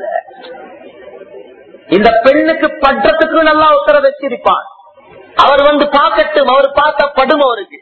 இந்த பெண்ணுக்கு படுறதுக்கு நல்லா உத்தர வச்சிருப்பான் அவர் வந்து பார்க்கட்டும் அவர் பார்த்தா படும் அவருக்கு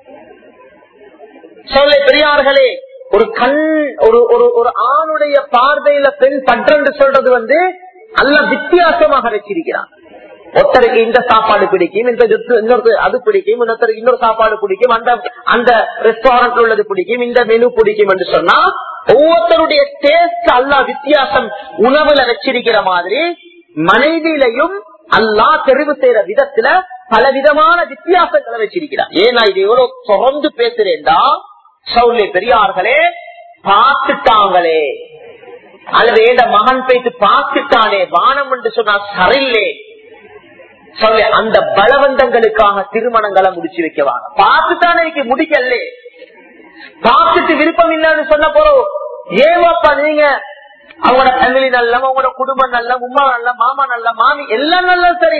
சொல்ல பெரியார்களே ஒரு கண் ஒரு ஒரு ஒரு ஆணுடைய பார்வையில பெண் பற்றென்று சொல்றது வந்து நல்ல வித்தியாசமாக வச்சிருக்கிறான் ஒருத்தருக்கு இந்த சாப்பாடு பிடிக்கும் இந்த இன்னொரு அது பிடிக்கும் இன்னொருத்தருக்கு இன்னொரு சாப்பாடு பிடிக்கும் அந்த அந்த ரெஸ்டாரண்ட் உள்ளது பிடிக்கும் இந்த மெனு பிடிக்கும் என்று சொன்னா ஒவ்வொருத்தருடைய டேஸ்ட் அல்லா வித்தியாசம் உணவுல வச்சிருக்கிற மாதிரி மனைவியிலையும் அல்லா தெரிவு செய்யற விதத்துல பல விதமான வித்தியாசங்களை வச்சிருக்கிறார் ஏன்னா இது எவ்வளவு தொடர்ந்து பேசுறேன்டா சவுலே பெரியார்களே பார்த்துட்டாங்களே அல்லது ஏண்ட மகன் போயிட்டு பார்த்துட்டானே வானம் என்று சொன்னா சரியில்லே சொல்லு அந்த பலவந்தங்களுக்காக திருமணங்களை முடிச்சு வைக்கவாங்க பார்த்துட்டானே முடிக்கல பார்த்துட்டு விருப்பம் இல்லைன்னு சொன்ன போறோம் ஏவாப்பா நீங்க அவங்களோட ஃபேமிலி நல்ல அவங்களோட குடும்பம் நல்ல உமா நல்ல மாமா நல்ல மாமி எல்லாம் நல்லா சரி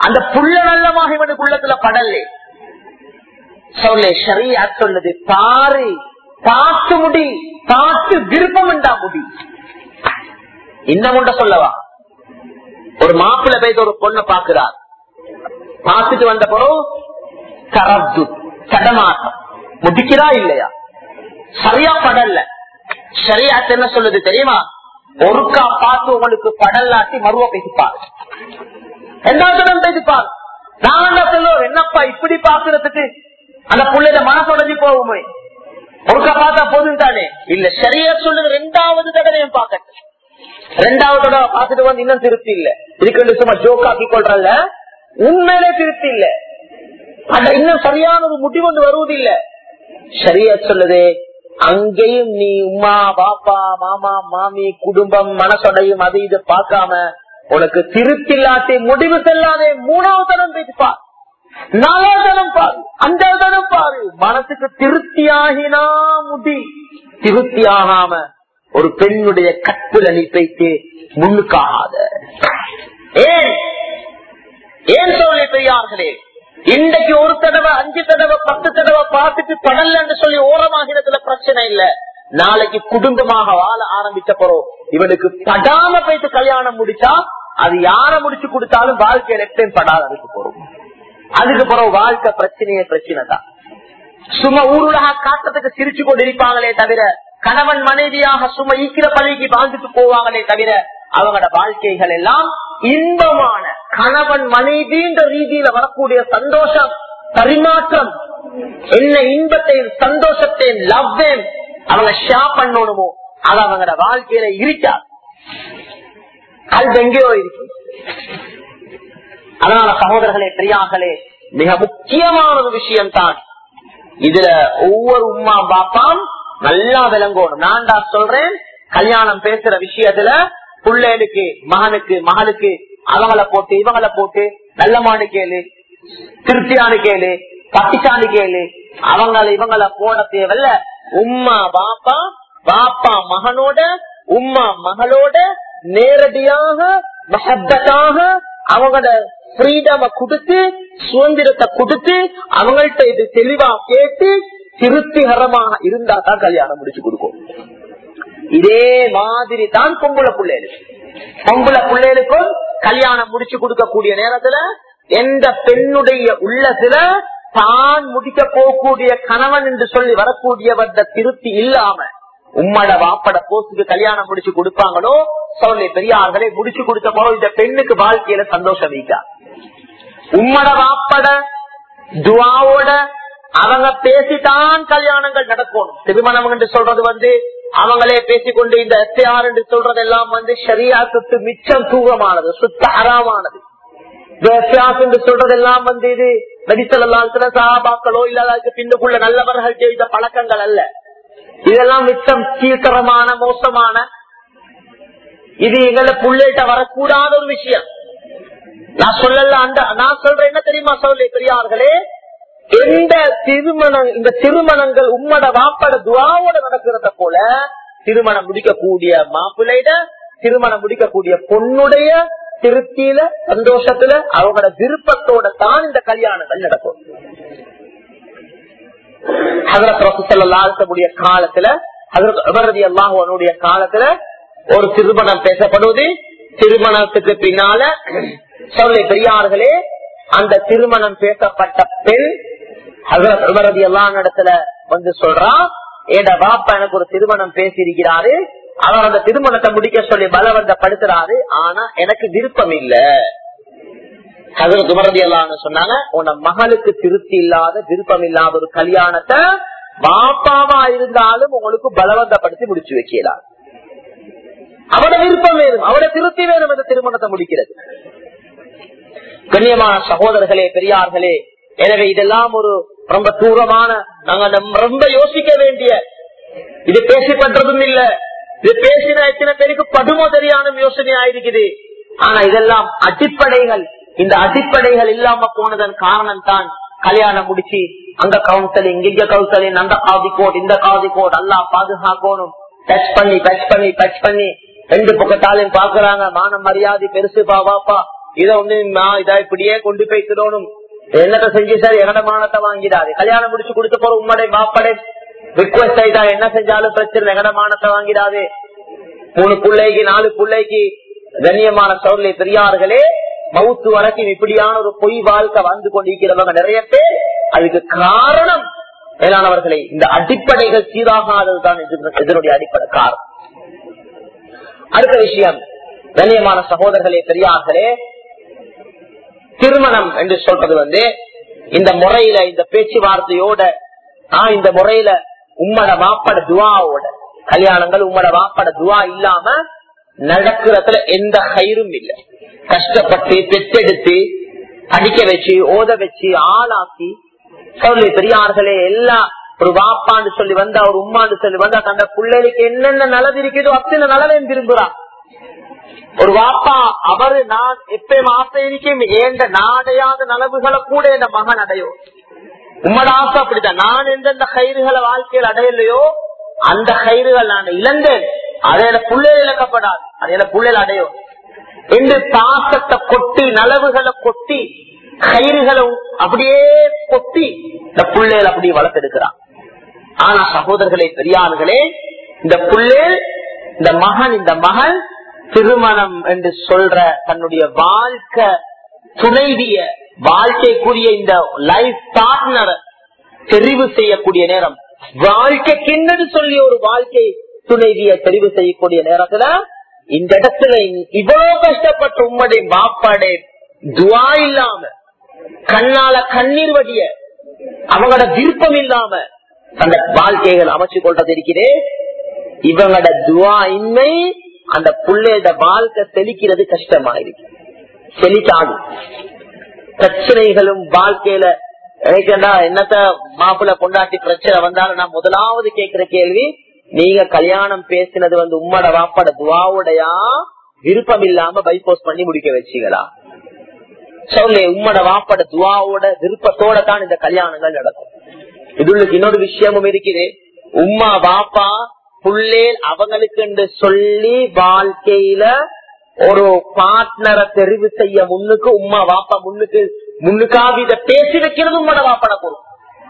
அந்த புள்ள நல்லமாக இவனுக்கு உள்ளத்துல படலே சொல்ல ஷரியா சொல்லுது பாரு பார்த்து முடி பார்த்து விருப்பம் என்றா முடி இன்னும் ஒன்ற சொல்லவா ஒரு மாப்பிள்ள போய் ஒரு பொண்ணை பாக்குறார் பார்த்துட்டு வந்த பிறகு கரத்து தடமாட்டம் முடிக்கிறா இல்லையா சரியா படல சரியா என்ன சொல்லுது தெரியுமா ஒருக்கா பார்த்து உங்களுக்கு படலாட்டி மருவ பேசிப்பாரு ரெண்டாவது பேசிப்பாரு நான் என்ன சொல்லுவோம் என்னப்பா இப்படி பாக்குறதுக்கு அந்த பிள்ளைய மனசுடைஞ்சு போகுமே ஒருக்கா பார்த்தா போதும் தானே இல்ல சரியா சொல்லுது ரெண்டாவது தடவையும் பார்க்கட்டும் ரெண்டாவது தடவை பார்த்துட்டு வந்து இன்னும் திருப்தி இல்ல இதுக்கு சும்மா ஜோக்காக்கி கொள்றல உண்மையிலே திருப்தி இல்ல அந்த இன்னும் சரியான ஒரு முடிவு வந்து வருவதில்லை சரியா சொல்லுது அங்கேயும் நீ உமா பாப்பா மாமா மாமி குடும்பம் மனசொடையும் அது இது பார்க்காம உனக்கு திருப்தி இல்லாத முடிவு செல்லாதே மூணாவது தரம் பேசிப்பார் நாலாவது தரம் பாரு அஞ்சாவது தரம் பாரு மனசுக்கு திருப்தியாகினா முடி திருப்தி ஆகாம ஒரு பெண்ணுடைய கற்புல நீ போய்த்து முன்னுக்காகாத ஏன் ஏன் சொல்லி பெரியார்களே இன்றைக்கு ஒரு தடவை அஞ்சு தடவை பத்து தடவை பார்த்துட்டு படலன்னு சொல்லி ஓரமாகிறதுல பிரச்சனை இல்ல நாளைக்கு குடும்பமாக வாழ ஆரம்பிச்ச போறோம் இவனுக்கு படாம போயிட்டு கல்யாணம் முடிச்சா அது யார முடிச்சு கொடுத்தாலும் வாழ்க்கையில எப்பயும் படாத அதுக்கு போறோம் அதுக்கு பிறகு வாழ்க்கை பிரச்சனையே பிரச்சனை தான் சும்மா ஊருலக காட்டத்துக்கு சிரிச்சு கொண்டு இருப்பாங்களே தவிர கணவன் மனைவியாக சும்மா ஈக்கிற பள்ளிக்கு வாழ்ந்துட்டு போவாங்களே தவிர அவங்களோட வாழ்க்கைகள் எல்லாம் இன்பமான கணவன் மனைவின்ற ரீதியில வரக்கூடிய சந்தோஷம் பரிமாற்றம் என்ன இன்பத்தையும் சந்தோஷத்தையும் லவ்வையும் அவங்க ஷேர் பண்ணணுமோ அது அவங்களோட வாழ்க்கையில இருக்காது அது எங்கேயோ இருக்கு அதனால சகோதரர்களே பெரியார்களே மிக முக்கியமான ஒரு விஷயம் தான் இதுல ஒவ்வொரு உமா பாப்பாம் நல்லா விளங்கணும் நான் தான் சொல்றேன் கல்யாணம் பேசுற விஷயத்துல பிள்ளைகளுக்கு மகனுக்கு மகளுக்கு அவங்கள போட்டு இவங்கள போட்டு நல்ல மாடு கேளு திருப்தியானு கேளு பட்டிச்சானு கேளு அவங்கள இவங்கள போட தேவையில்ல உம்மா பாப்பா பாப்பா மகனோட உம்மா மகளோட நேரடியாக மஹப்பத்தாக அவங்களோட ஃப்ரீடம கொடுத்து சுதந்திரத்தை கொடுத்து அவங்கள்ட்ட இது தெளிவா கேட்டு திருப்திகரமாக இருந்தா தான் கல்யாணம் முடிச்சு கொடுக்கும் இதே மாதிரி தான் பொம்பளை பிள்ளைகளுக்கு பொம்பளை பிள்ளைகளுக்கும் கல்யாணம் முடிச்சு கொடுக்கக்கூடிய நேரத்துல எந்த பெண்ணுடைய உள்ளத்துல தான் முடிக்க போகக்கூடிய கணவன் என்று சொல்லி வரக்கூடியவர்த திருப்தி இல்லாம உம்மட வாப்பட போஸ்டுக்கு கல்யாணம் முடிச்சு கொடுப்பாங்களோ சொல்லி பெரியார்களே முடிச்சு கொடுத்த போது இந்த பெண்ணுக்கு வாழ்க்கையில சந்தோஷம் வீக்கா உம்மட வாப்பட துவாவோட அவங்க பேசித்தான் கல்யாணங்கள் நடக்கணும் திருமணம் என்று சொல்றது வந்து அவங்களே பேசிக்கொண்டு இந்த எஸ்ஆர் என்று சொல்றதெல்லாம் வந்து சரியாக்கு மிச்சம் தூரமானது சுத்த அறாமானது என்று சொல்றதெல்லாம் வந்து இது நடித்தலாம் சகாபாக்களோ இல்லாத பின்னுக்குள்ள நல்லவர்கள் செய்த பழக்கங்கள் அல்ல இதெல்லாம் மிச்சம் கீழ்த்தரமான மோசமான இது எங்களை புள்ளிட்ட வரக்கூடாத ஒரு விஷயம் நான் சொல்லல அந்த நான் சொல்றேன் என்ன தெரியுமா சொல்ல பெரியார்களே எந்த திருமணம் இந்த திருமணங்கள் உம்மட வாப்பட துவாவோட நடக்கிறத போல திருமணம் முடிக்கக்கூடிய மாப்பிள்ளையிட திருமணம் முடிக்கக்கூடிய பொண்ணுடைய திருப்தியில சந்தோஷத்துல அவங்களோட விருப்பத்தோட தான் இந்த கல்யாணங்கள் நடக்கும் ஹசரத் காலத்துல ஹசரத் அல்லாஹனுடைய காலத்துல ஒரு திருமணம் பேசப்படுவது திருமணத்துக்கு பின்னால சொல்லி பெரியார்களே அந்த திருமணம் பேசப்பட்ட பெண் ஹசரத் உமரதி எல்லாம் இடத்துல வந்து சொல்றா ஏட பாப்பா எனக்கு ஒரு திருமணம் பேசியிருக்கிறாரு அவர் அந்த திருமணத்தை முடிக்க சொல்லி பலவந்தப்படுத்துறாரு ஆனா எனக்கு விருப்பம் இல்ல ஹசரத் உமரதி எல்லாம் சொன்னாங்க உன மகளுக்கு திருப்தி இல்லாத விருப்பம் இல்லாத ஒரு கல்யாணத்தை பாப்பாவா இருந்தாலும் உங்களுக்கு பலவந்தப்படுத்தி முடிச்சு வைக்கலாம் அவட விருப்பம் வேணும் அவட திருப்தி வேணும் இந்த திருமணத்தை முடிக்கிறது கண்ணியமான சகோதரர்களே பெரியார்களே எனவே இதெல்லாம் ஒரு ரொம்ப தூரமான நாங்க ரொம்ப யோசிக்க வேண்டிய இது பேசி பண்றதும் இல்ல இது பேசின எத்தனை பேருக்கு படுமோ தெரியாத யோசனை ஆயிருக்குது ஆனா இதெல்லாம் அடிப்படைகள் இந்த அடிப்படைகள் இல்லாம போனதன் காரணம் தான் கல்யாணம் முடிச்சு அங்க கவுன்சிலிங் இங்க கவுன்சிலிங் அந்த காதி கோட் இந்த காதி கோட் எல்லாம் பாதுகாக்கணும் டச் பண்ணி டச் பண்ணி டச் பண்ணி ரெண்டு பக்கத்தாலையும் பாக்குறாங்க மான மரியாதை பெருசு பாவாப்பா இதை வந்து நான் இதை இப்படியே கொண்டு போய் திடணும் என்னத்த செஞ்சு சார் எகடமானத்தை வாங்கிடாது கல்யாணம் முடிச்சு கொடுத்த போற உம்மடை மாப்படை ரிக்வஸ்ட் ஆயிட்டா என்ன செஞ்சாலும் பிரச்சனை எகடமானத்தை வாங்கிடாது மூணு பிள்ளைக்கு நாலு பிள்ளைக்கு கண்ணியமான சோழலை பெரியார்களே மவுத்து வரைக்கும் இப்படியான ஒரு பொய் வாழ்க்கை வாழ்ந்து கொண்டிருக்கிறவங்க நிறைய பேர் அதுக்கு காரணம் மேலானவர்களை இந்த அடிப்படைகள் சீராகாததுதான் இது- இதனுடைய அடிப்படை காரணம் அடுத்த விஷயம் கண்ணியமான சகோதரர்களே பெரியார்களே திருமணம் என்று சொல்றது வந்து இந்த முறையில இந்த பேச்சுவார்த்தையோட ஆஹ் இந்த முறையில உம்மட வாப்பட துவாவோட கல்யாணங்கள் உம்மட வாப்பட துவா இல்லாம நடக்கிறதுல எந்த கயிறும் இல்லை கஷ்டப்பட்டு பெற்றெடுத்து படிக்க வச்சு ஓத வச்சு ஆளாக்கி சொல்லி பெரியார்களே எல்லாம் ஒரு வாப்பான்னு சொல்லி வந்தா ஒரு உம்மான்னு சொல்லி வந்தா தந்த பிள்ளைகளுக்கு என்னென்ன நலவு இருக்குதோ அத்தனை நலவையும் திரும்புறான் ஒரு வாப்பா அவரு நான் எப்பயும் ஆசை இருக்கும் ஏந்த நாடையாத நலவுகளை கூட இந்த மகன் அடையும் உம்மட ஆசை அப்படித்தான் நான் எந்தெந்த கயிறுகளை வாழ்க்கையில் அடையலையோ அந்த கயிறுகள் நான் இழந்தேன் அதையில புள்ளையில் இழக்கப்படாது அதையில புள்ளையில் அடையும் என்று பாசத்தை கொட்டி நலவுகளை கொட்டி கயிறுகளை அப்படியே கொட்டி இந்த புள்ளைகள் அப்படியே வளர்த்தெடுக்கிறான் ஆனா சகோதரர்களே பெரியார்களே இந்த புள்ளேல் இந்த மகன் இந்த மகன் திருமணம் என்று சொல்ற தன்னுடைய வாழ்க்கை துணைவிய வாழ்க்கைக்குரிய இந்த லைஃப் பார்ட்னரை தெரிவு செய்யக்கூடிய நேரம் வாழ்க்கைக்கு என்னன்னு சொல்லி ஒரு வாழ்க்கை துணைவிய தெரிவு செய்யக்கூடிய நேரத்துல இந்த இடத்துல இவ்வளவு கஷ்டப்பட்ட உம்மடைய மாப்பாடே துவா இல்லாம கண்ணால கண்ணீர் வடிய அவங்களோட விருப்பம் இல்லாம அந்த வாழ்க்கைகள் அமைச்சு கொண்டது இருக்கிறே இவங்களோட துவா இன்மை அந்த புள்ளையோட வாழ்க்கை செழிக்கிறது கஷ்டமா இருக்கு செழிக்காது பிரச்சனைகளும் வாழ்க்கையில எனக்குண்டா என்னத்த மாப்பிள்ள கொண்டாட்டி பிரச்சனை வந்தாலும் நான் முதலாவது கேட்கிற கேள்வி நீங்க கல்யாணம் பேசினது வந்து உம்மட வாப்பட துவாவுடையா விருப்பம் இல்லாம பைபோஸ் பண்ணி முடிக்க வச்சீங்களா சொல்லு உம்மட வாப்பட துவாவோட விருப்பத்தோட தான் இந்த கல்யாணங்கள் நடக்கும் இதுக்கு இன்னொரு விஷயமும் இருக்குது உம்மா வாப்பா புள்ளேல் அவங்களுக்கு என்று சொல்லி வாழ்க்கையில ஒரு பார்ட்னரை தெரிவு செய்ய முன்னுக்கு உம்மா வாப்பா முன்னுக்கு முன்னுக்காக இதை பேசி வைக்கிறது உம்மட வாப்பட பொறுப்பு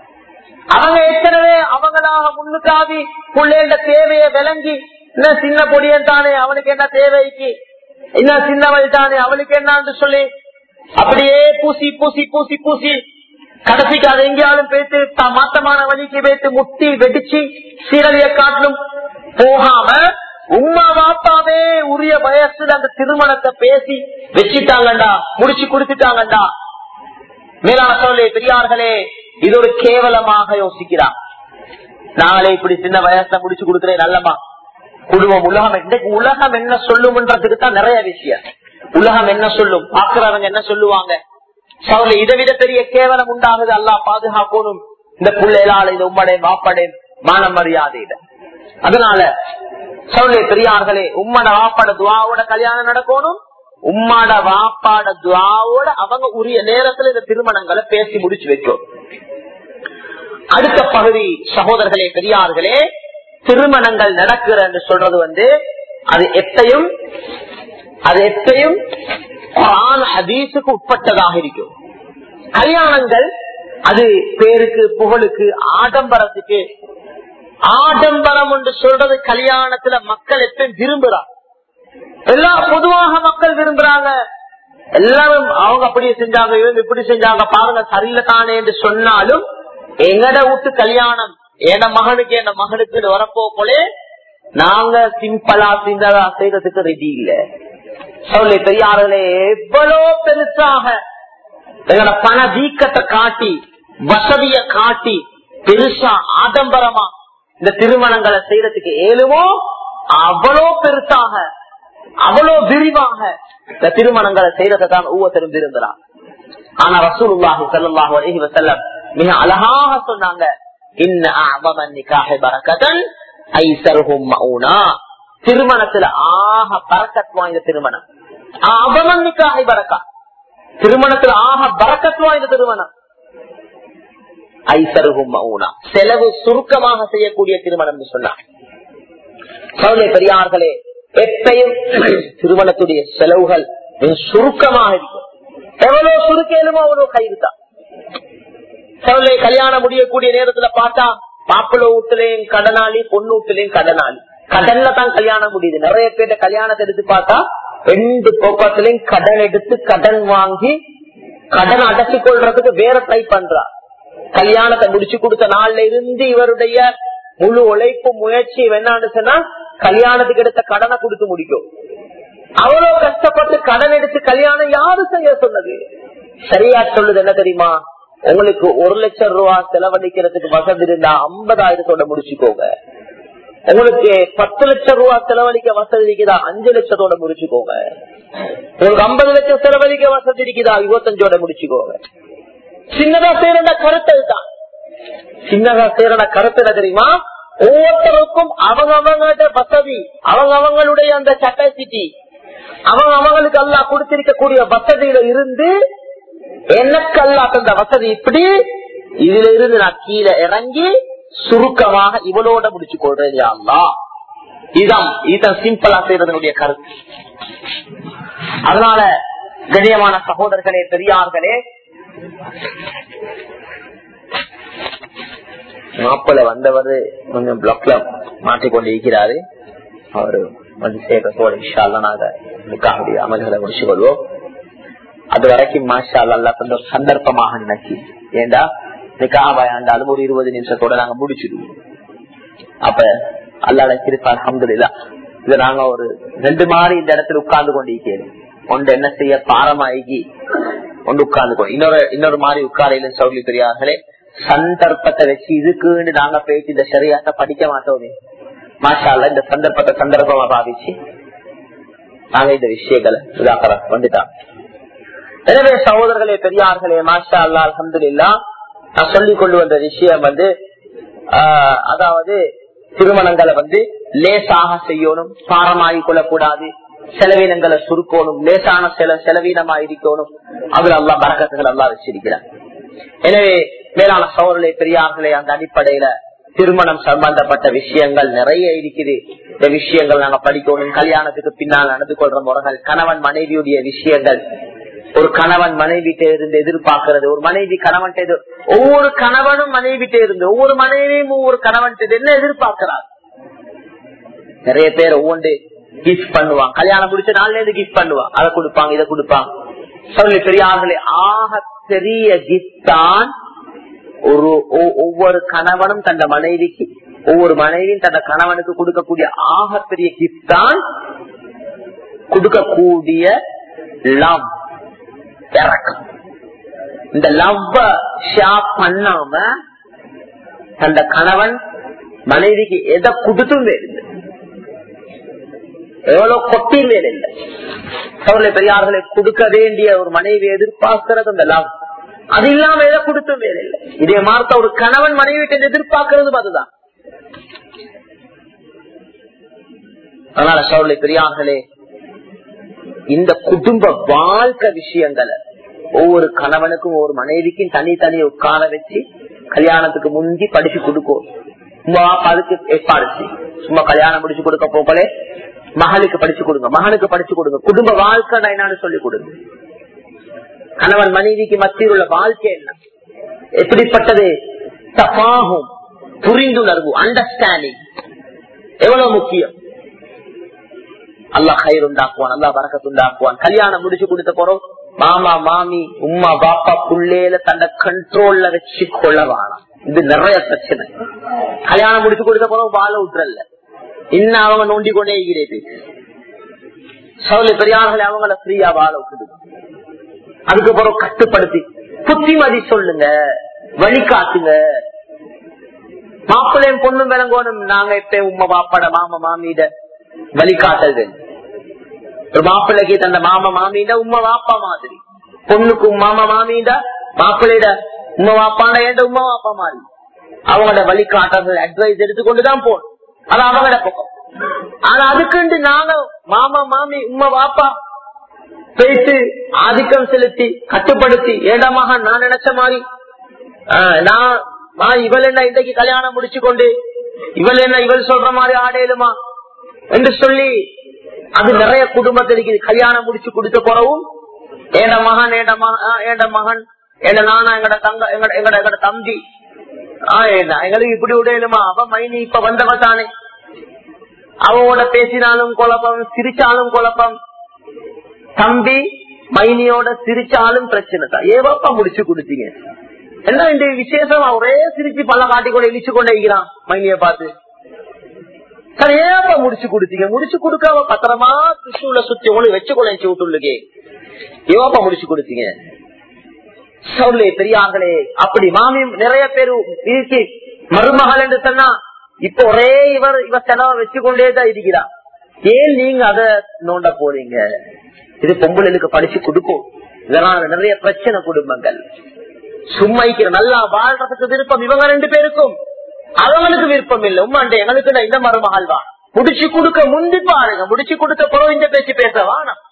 அவங்க ஏற்கனவே அவங்களாக முன்னுக்காவி பிள்ளைகள தேவையை விளங்கி இன்னும் சின்ன பொடியன் தானே அவனுக்கு என்ன தேவைக்கு இன்னும் சின்னவள் தானே அவளுக்கு என்னன்னு சொல்லி அப்படியே பூசி பூசி பூசி பூசி கடைசிக்கு அது எங்கேயாலும் பேத்து த- மாத்தமான வழிக்கு பேத்து முட்டி வெடிச்சு சீரழிய காட்டிலும் போகாம உமா வாப்பாவே உரிய வயசுல அந்த திருமணத்தை பேசி வச்சுட்டாங்கண்டா முடிச்சு கொடுத்துட்டாங்கண்டா மேலான சொல்லி பெரியார்களே இது ஒரு கேவலமாக யோசிக்கிறார் நாளை இப்படி சின்ன வயசுல முடிச்சு கொடுக்கிறேன் நல்லமா குடும்பம் உலகம் இன்னைக்கு உலகம் என்ன சொல்லும்ன்றதுக்கு தான் நிறைய விஷயம் உலகம் என்ன சொல்லும் பாக்குறவங்க என்ன சொல்லுவாங்க சவுல இதை விட பெரிய கேவலம் உண்டாகுது அல்லா பாதுகாக்கணும் இந்த பிள்ளைகளால் இந்த உம்மடை மாப்படை மான மரியாதையில அதனால சவுலே பெரியார்களே உம்மட வாப்பாட துவாவோட கல்யாணம் நடக்கணும் உம்மாட வாப்பாட துவாவோட அவங்க உரிய நேரத்துல இந்த திருமணங்களை பேசி முடிச்சு வைக்கும் அடுத்த பகுதி சகோதரர்களே பெரியார்களே திருமணங்கள் நடக்கிற என்று சொல்றது வந்து அது எப்பையும் அது எப்பையும் குர்ஆன் ஹதீஸுக்கு உட்பட்டதாக இருக்கும் கல்யாணங்கள் அது பேருக்கு புகழுக்கு ஆடம்பரத்துக்கு ஆடம்பரம் என்று சொல்றது கல்யாணத்துல மக்கள் எப்பயும் விரும்புறாங்க எல்லா பொதுவாக மக்கள் விரும்புறாங்க எல்லாரும் அவங்க அப்படி செஞ்சாங்க இவங்க இப்படி செஞ்சாங்க பாருங்க சரியில்லை தானே என்று சொன்னாலும் எங்கட வீட்டு கல்யாணம் என் மகனுக்கு என் மகனுக்கு வரப்போ போலே நாங்க சிம்பிளா சிந்தரா செய்யறதுக்கு ரெடி இல்ல சொல்லி பெரியார்களே எவ்வளவு பெருசாக எங்களோட பண வீக்கத்தை காட்டி வசதிய காட்டி பெருசா ஆடம்பரமா இந்த திருமணங்களை செய்யறதுக்கு ஏழுமோ அவ்வளோ பெருசாக அவ்வளோ விரிவாக இந்த திருமணங்களை செய்யறதை தான் ஒவ்வொருத்தரும் விரும்புறான் ஆனா ரசூலுல்லாஹி ஸல்லல்லாஹு அலைஹி வஸல்லம் மிக அழகாக சொன்னாங்க இன்ன அஅதமன் நிகாஹி பரக்கத்தன் ஐஸருஹும் மௌனா திருமணத்துல ஆக பரக்கத் வாய்ந்த திருமணம் அபமன் நிகாஹி பரக்கா திருமணத்துல ஆக பரக்கத் வாய்ந்த திருமணம் ஐசருகும் மௌனா செலவு சுருக்கமாக செய்யக்கூடிய திருமணம் என்று சொன்னார் சௌரிய பெரியார்களே எப்பையும் திருமணத்துடைய செலவுகள் இது சுருக்கமாக இருக்கும் எவ்வளவு சுருக்கேலுமோ அவ்வளவு கயிறு தான் சிலர்களை கல்யாணம் முடியக்கூடிய நேரத்துல பார்த்தா மாப்பிள்ளை வீட்டுலயும் கடனாளி பொண்ணு வீட்டுலயும் கடனாளி கடன்ல தான் கல்யாணம் முடியுது நிறைய பேர்ட்ட கல்யாணத்தை எடுத்து பார்த்தா ரெண்டு போக்கத்திலையும் கடன் எடுத்து கடன் வாங்கி கடன் அடைச்சு கொள்றதுக்கு வேற ட்ரை பண்றா கல்யாணத்தை முடிச்சு கொடுத்த நாள்ல இருந்து இவருடைய முழு உழைப்பு முயற்சி என்னன்னு சொன்னா கல்யாணத்துக்கு எடுத்த கடனை கொடுத்து முடிக்கும் அவ்வளவு கஷ்டப்பட்டு கடன் எடுத்து கல்யாணம் யாரு செய்ய சொன்னது சரியா சொல்லுது என்ன தெரியுமா உங்களுக்கு ஒரு லட்சம் ரூபாய் செலவழிக்கிறதுக்கு வசதி இருந்தா ஐம்பதாயிரத்தோட முடிச்சுக்கோங்க உங்களுக்கு பத்து லட்சம் ரூபாய் செலவழிக்க வசதி இருக்குதா அஞ்சு லட்சத்தோட முடிச்சுக்கோங்க உங்களுக்கு ஐம்பது லட்சம் செலவழிக்க வசதி இருக்குதா இருபத்தஞ்சோட முடிச்சுக்கோங்க சின்னதா சேரண்ட கருத்து தான் சின்னதா சேரண்ட கருத்து என்ன தெரியுமா ஒவ்வொருத்தருக்கும் அவங்க அவங்களோட வசதி அவங்க அவங்களுடைய அந்த கெப்பாசிட்டி அவங்க அவங்களுக்கு எல்லாம் கொடுத்திருக்கக்கூடிய வசதியில இருந்து எனக்கு அல்லா தந்த வசதி இப்படி இதுல இருந்து நான் கீழே இறங்கி சுருக்கமாக இவளோட முடிச்சு கொள்றேன் யாருலா இதுதான் இதுதான் சிம்பிளா செய்யறதனுடைய கருத்து அதனால கண்ணியமான சகோதரர்களே பெரியார்களே மாப்பிள்ள வந்தவர் கொஞ்சம் பிளாக்ல மாட்டிக்கொண்டு இருக்கிறாரு அவரு வந்து சேர்க்கத்தோட விஷயம் நாங்க நிக்காவுடைய அமல்களை முடிச்சு கொள்வோம் அது வரைக்கும் மாஷா அல்லா தந்த ஒரு சந்தர்ப்பமாக நினைச்சு ஏண்டா நிக்காபாயாண்டாலும் ஒரு இருபது நிமிஷத்தோட நாங்க முடிச்சிடுவோம் அப்ப அல்லாட கிருப்பா அஹமதுல்லா இது நாங்க ஒரு ரெண்டு மாறி இந்த இடத்துல உட்கார்ந்து கொண்டு இருக்கிறோம் ஒன்று என்ன செய்ய பாரமாகி ஒன்று உட்கார்ந்து இன்னொரு இன்னொரு மாதிரி உட்காரையிலும் சௌகரி பெரியார்களே சந்தர்ப்பத்தை வச்சு இதுக்குன்னு நாங்க பேசி இந்த சரியாத்த படிக்க மாட்டோமே மாஷால இந்த சந்தர்ப்பத்தை சந்தர்ப்பமா பாவிச்சு நாங்க இந்த விஷயங்களை உதாகர வந்துட்டாங்க எனவே சகோதரர்களே பெரியார்களே மாஷா அல்லா அலமதுல்லா நான் சொல்லிக் கொண்டு வந்த விஷயம் வந்து ஆஹ், அதாவது திருமணங்களை வந்து லேசாக செய்யணும் பாரமாகி கொள்ளக்கூடாது செலவினங்களை சுருக்கணும் லேசான செல செலவீனமா இருக்கணும் அதுல அல்லா பறக்கத்துகள் அல்லா வச்சிருக்கிறார் எனவே மேலான சோழர்களே பெரியார்களே அந்த அடிப்படையில திருமணம் சம்பந்தப்பட்ட விஷயங்கள் நிறைய இருக்குது இந்த விஷயங்கள் நாங்க படிக்கணும் கல்யாணத்துக்கு பின்னால் நடந்து கொள்ற முறைகள் கணவன் மனைவியுடைய விஷயங்கள் ஒரு கணவன் மனைவிட்ட இருந்து எதிர்பார்க்கிறது ஒரு மனைவி கணவன் ஒவ்வொரு கணவனும் மனைவிட்ட இருந்து ஒவ்வொரு மனைவியும் ஒவ்வொரு கணவன் என்ன எதிர்பார்க்கிறார் நிறைய பேர் ஒவ்வொன்று கிஃப்ட் பண்ணுவாங்க கல்யாணம் முடிச்ச நாள்ல இருந்து கிஃப்ட் பண்ணுவாங்க அதை கொடுப்பாங்க இதை கொடுப்பாங்க சொல்லி பெரியார்களே ஆக பெரிய கிஃப்ட் தான் ஒரு ஒ- ஒவ்வொரு கணவனும் தந்த மனைவிக்கு ஒவ்வொரு மனைவியும் தந்த கணவனுக்கு கொடுக்கக்கூடிய ஆக பெரிய கிஃப்ட் தான் கொடுக்கக்கூடிய லவ் இறக்கம் இந்த லவ் ஷேர் பண்ணாம அந்த கணவன் மனைவிக்கு எதை கொடுத்தும் வேறு எவ்வளவு கொட்டியும் வேலை இல்லை சோழ பெரியார்களை கொடுக்க வேண்டிய ஒரு மனைவி எதிர்பார்க்கிறது அந்த லவ் அது இல்லாம எதை கொடுத்தும் வேலை இல்லை இதே மாதிரி ஒரு கணவன் மனைவிட்டு எதிர்பார்க்கிறதும் அதுதான் அதனால சோழ பெரியார்களே இந்த குடும்ப வாழ்க்கை விஷயங்களை ஒவ்வொரு கணவனுக்கும் ஒவ்வொரு மனைவிக்கும் தனித்தனி உட்கார வச்சு கல்யாணத்துக்கு முந்தி படிச்சு கொடுக்கும் சும்மா அதுக்கு ஏற்பாடு செய்யும். சும்மா கல்யாணம் முடிச்சு கொடுக்க போகலே மகளுக்கு படிச்சு கொடுங்க மகனுக்கு படிச்சு கொடுங்க குடும்ப வாழ்க்கை என்னன்னு சொல்லி கொடுங்க கணவன் மனைவிக்கு மத்தியில் உள்ள வாழ்க்கை என்ன எப்படிப்பட்டது தபாகும் புரிந்துணர்வு அண்டர்ஸ்டாண்டிங் எவ்வளவு முக்கியம் அல்லா கயிறு உண்டாக்குவான் அல்லா வரக்கத்து உண்டாக்குவான் கல்யாணம் முடிச்சு கொடுத்த போறோம் மாமா மாமி உம்மா பாப்பா புள்ளேல தன்னை கண்ட்ரோல்ல வச்சு கொள்ள வேணாம் இது நிறைய பிரச்சனை கல்யாணம் முடிச்சு கொடுத்த போறோம் வாழ விட்டுறல இன்னும் அவங்க நோண்டி கொண்டே இருக்கிறது சவுளை பெரியார்களை அவங்கள ஃப்ரீயா வாழ விட்டுது அதுக்கப்புறம் கட்டுப்படுத்தி புத்திமதி சொல்லுங்க வழிகாட்டுங்க மாப்பிள்ளையும் பொண்ணும் விளங்கணும் நாங்க இப்ப உமா பாப்பாட மாமா மாமியிட வழிகாட்டல் வேண்டும் ஒரு மாப்பிள்ளைக்கு தந்த மாமா மாமியிட உமா வாப்பா மாதிரி பொண்ணுக்கு மாமா மாமியிட மாப்பிள்ளையிட உமா வாப்பாண்ட ஏண்ட உமா வாப்பா மாதிரி அவங்களோட வழிகாட்டல் அட்வைஸ் எடுத்துக்கொண்டுதான் போகணும் அது அவங்களோட பக்கம் ஆனா அதுக்குண்டு நாங்க மாமா மாமி உமா வாப்பா பேசி ஆதிக்கம் செலுத்தி கட்டுப்படுத்தி ஏண்டமாக நான் நினைச்ச மாதிரி ஆஹ், நான் நான் இவள் என்ன இன்றைக்கு கல்யாணம் முடிச்சு கொண்டு இவள் என்ன இவள் சொல்ற மாதிரி ஆடையிலுமா என்று சொல்லி அது நிறைய குடும்பத்திற்கு கல்யாணம் முடிச்சு கொடுத்த பிறவும் ஏண்ட மகன் ஏண்ட மகன் ஏண்ட மகன் ஏண்ட நானா எங்கட தங்க எங்கட எங்கட எங்கட தம்பி ஆஹ் என்ன எங்களுக்கு இப்படி விடையிலுமா அவ மைனி இப்ப வந்தவ தானே அவனோட பேசினாலும் குழப்பம் சிரிச்சாலும் குழப்பம் தம்பி மைனியோட சிரிச்சாலும் பிரச்சனை தான் ஏவாப்பா முடிச்சு கொடுத்தீங்க என்ன இந்த விசேஷம் ஒரே சிரிச்சு பல்ல காட்டி கூட இழிச்சு கொண்டே இருக்கிறான் மைனிய பார்த்து சரி ஏப்பா முடிச்சு கொடுத்தீங்க முடிச்சு கொடுக்காம பத்திரமா கிருஷ்ணூல சுத்தி ஒண்ணு வச்சு கொள்ள விட்டுள்ளுக்கே ஏவாப்பா முடிச்சு கொடுத்தீங்க சொல்லு பெரியார்களே அப்படி மாமி நிறைய பேர் இருக்கு மருமகள் என்று சொன்னா இப்ப ஒரே இவர் இவர் செலவை வச்சு கொண்டேதான் இருக்கிறா ஏன் நீங்க அத நோண்ட போறீங்க இது பொம்பளைகளுக்கு படிச்சு கொடுக்கும் இதனால நிறைய பிரச்சனை குடும்பங்கள் சும்மைக்கிற நல்லா வாழ்றதுக்கு விருப்பம் இவங்க ரெண்டு பேருக்கும் அவங்களுக்கு விருப்பம் இல்லை உமாண்டே எங்களுக்கு நான் இந்த மருமகள் வா முடிச்சு கொடுக்க முந்தி பாருங்க முடிச்சு கொடுக்க பிறகு இந்த பேச்சு பேச வானம்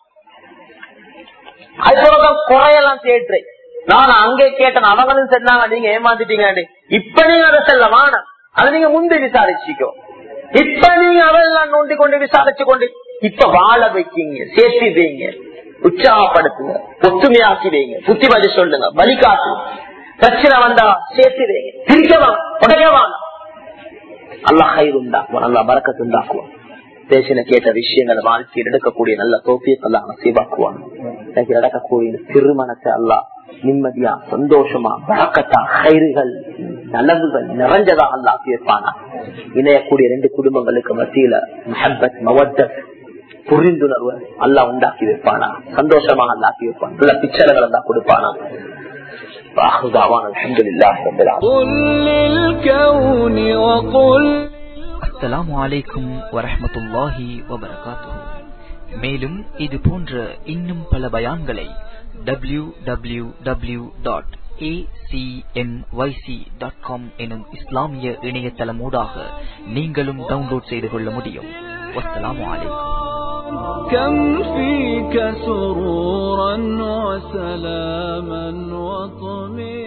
அதுக்கப்புறம் குறையெல்லாம் கேட்டுறேன் நான் அங்கே கேட்டேன் அவங்களும் சொன்னாங்க நீங்க ஏமாத்திட்டீங்க இப்ப நீங்க அதை செல்ல வானம் அதை நீங்க முந்தி விசாரிச்சுக்கோ இப்ப நீங்க அதெல்லாம் நோண்டி கொண்டு விசாரிச்சு கொண்டு இப்ப வாழ வைக்கீங்க சேர்த்து வைங்க உற்சாகப்படுத்துங்க ஒத்துமையாக்கி வைங்க புத்திமதி சொல்லுங்க வழி காட்டு பிரச்சனை வந்தா சேர்த்து வைங்க பிரிக்கவா உடையவா அல்லாஹ் கயிறு உண்டாக்குவான் அல்லா மறக்கத்து உண்டாக்குவான் பேசின கேட்ட விஷயங்களை வாழ்க்கையில் எடுக்கக்கூடிய நல்ல தோப்பியத்தை அல்லா நசீபாக்குவான் எனக்கு நடக்கக்கூடிய இந்த திருமணத்தை அல்லா நிம்மதியா சந்தோஷமா வழக்கத்தா கயிறுகள் நலவுகள் நிறைஞ்சதா அல்லா தீர்ப்பானா இணையக்கூடிய ரெண்டு குடும்பங்களுக்கு மத்தியில மஹபத் மவத்தத் புரிந்துணர்வு அல்லா உண்டாக்கி வைப்பானா சந்தோஷமா அல்லாக்கி வைப்பான் நல்ல பிச்சளைகள் அல்லா கொடுப்பானா واخر دعوانا الحمد لله رب العالمين قل للكون وقل அஸ்ஸலாமு அலைக்கும் வரஹ்மத்துல்லாஹி வபரகாத்துஹு மேலும் இது போன்ற இன்னும் பல பயான்களை W W W dot dot com எனும் இஸ்லாமிய இணையதளமூடாக நீங்களும் டவுன்லோட் செய்து கொள்ள முடியும் வஸ்ஸலாமு அலைக்கும் كم فيك سرورا وسلاما وطمئنا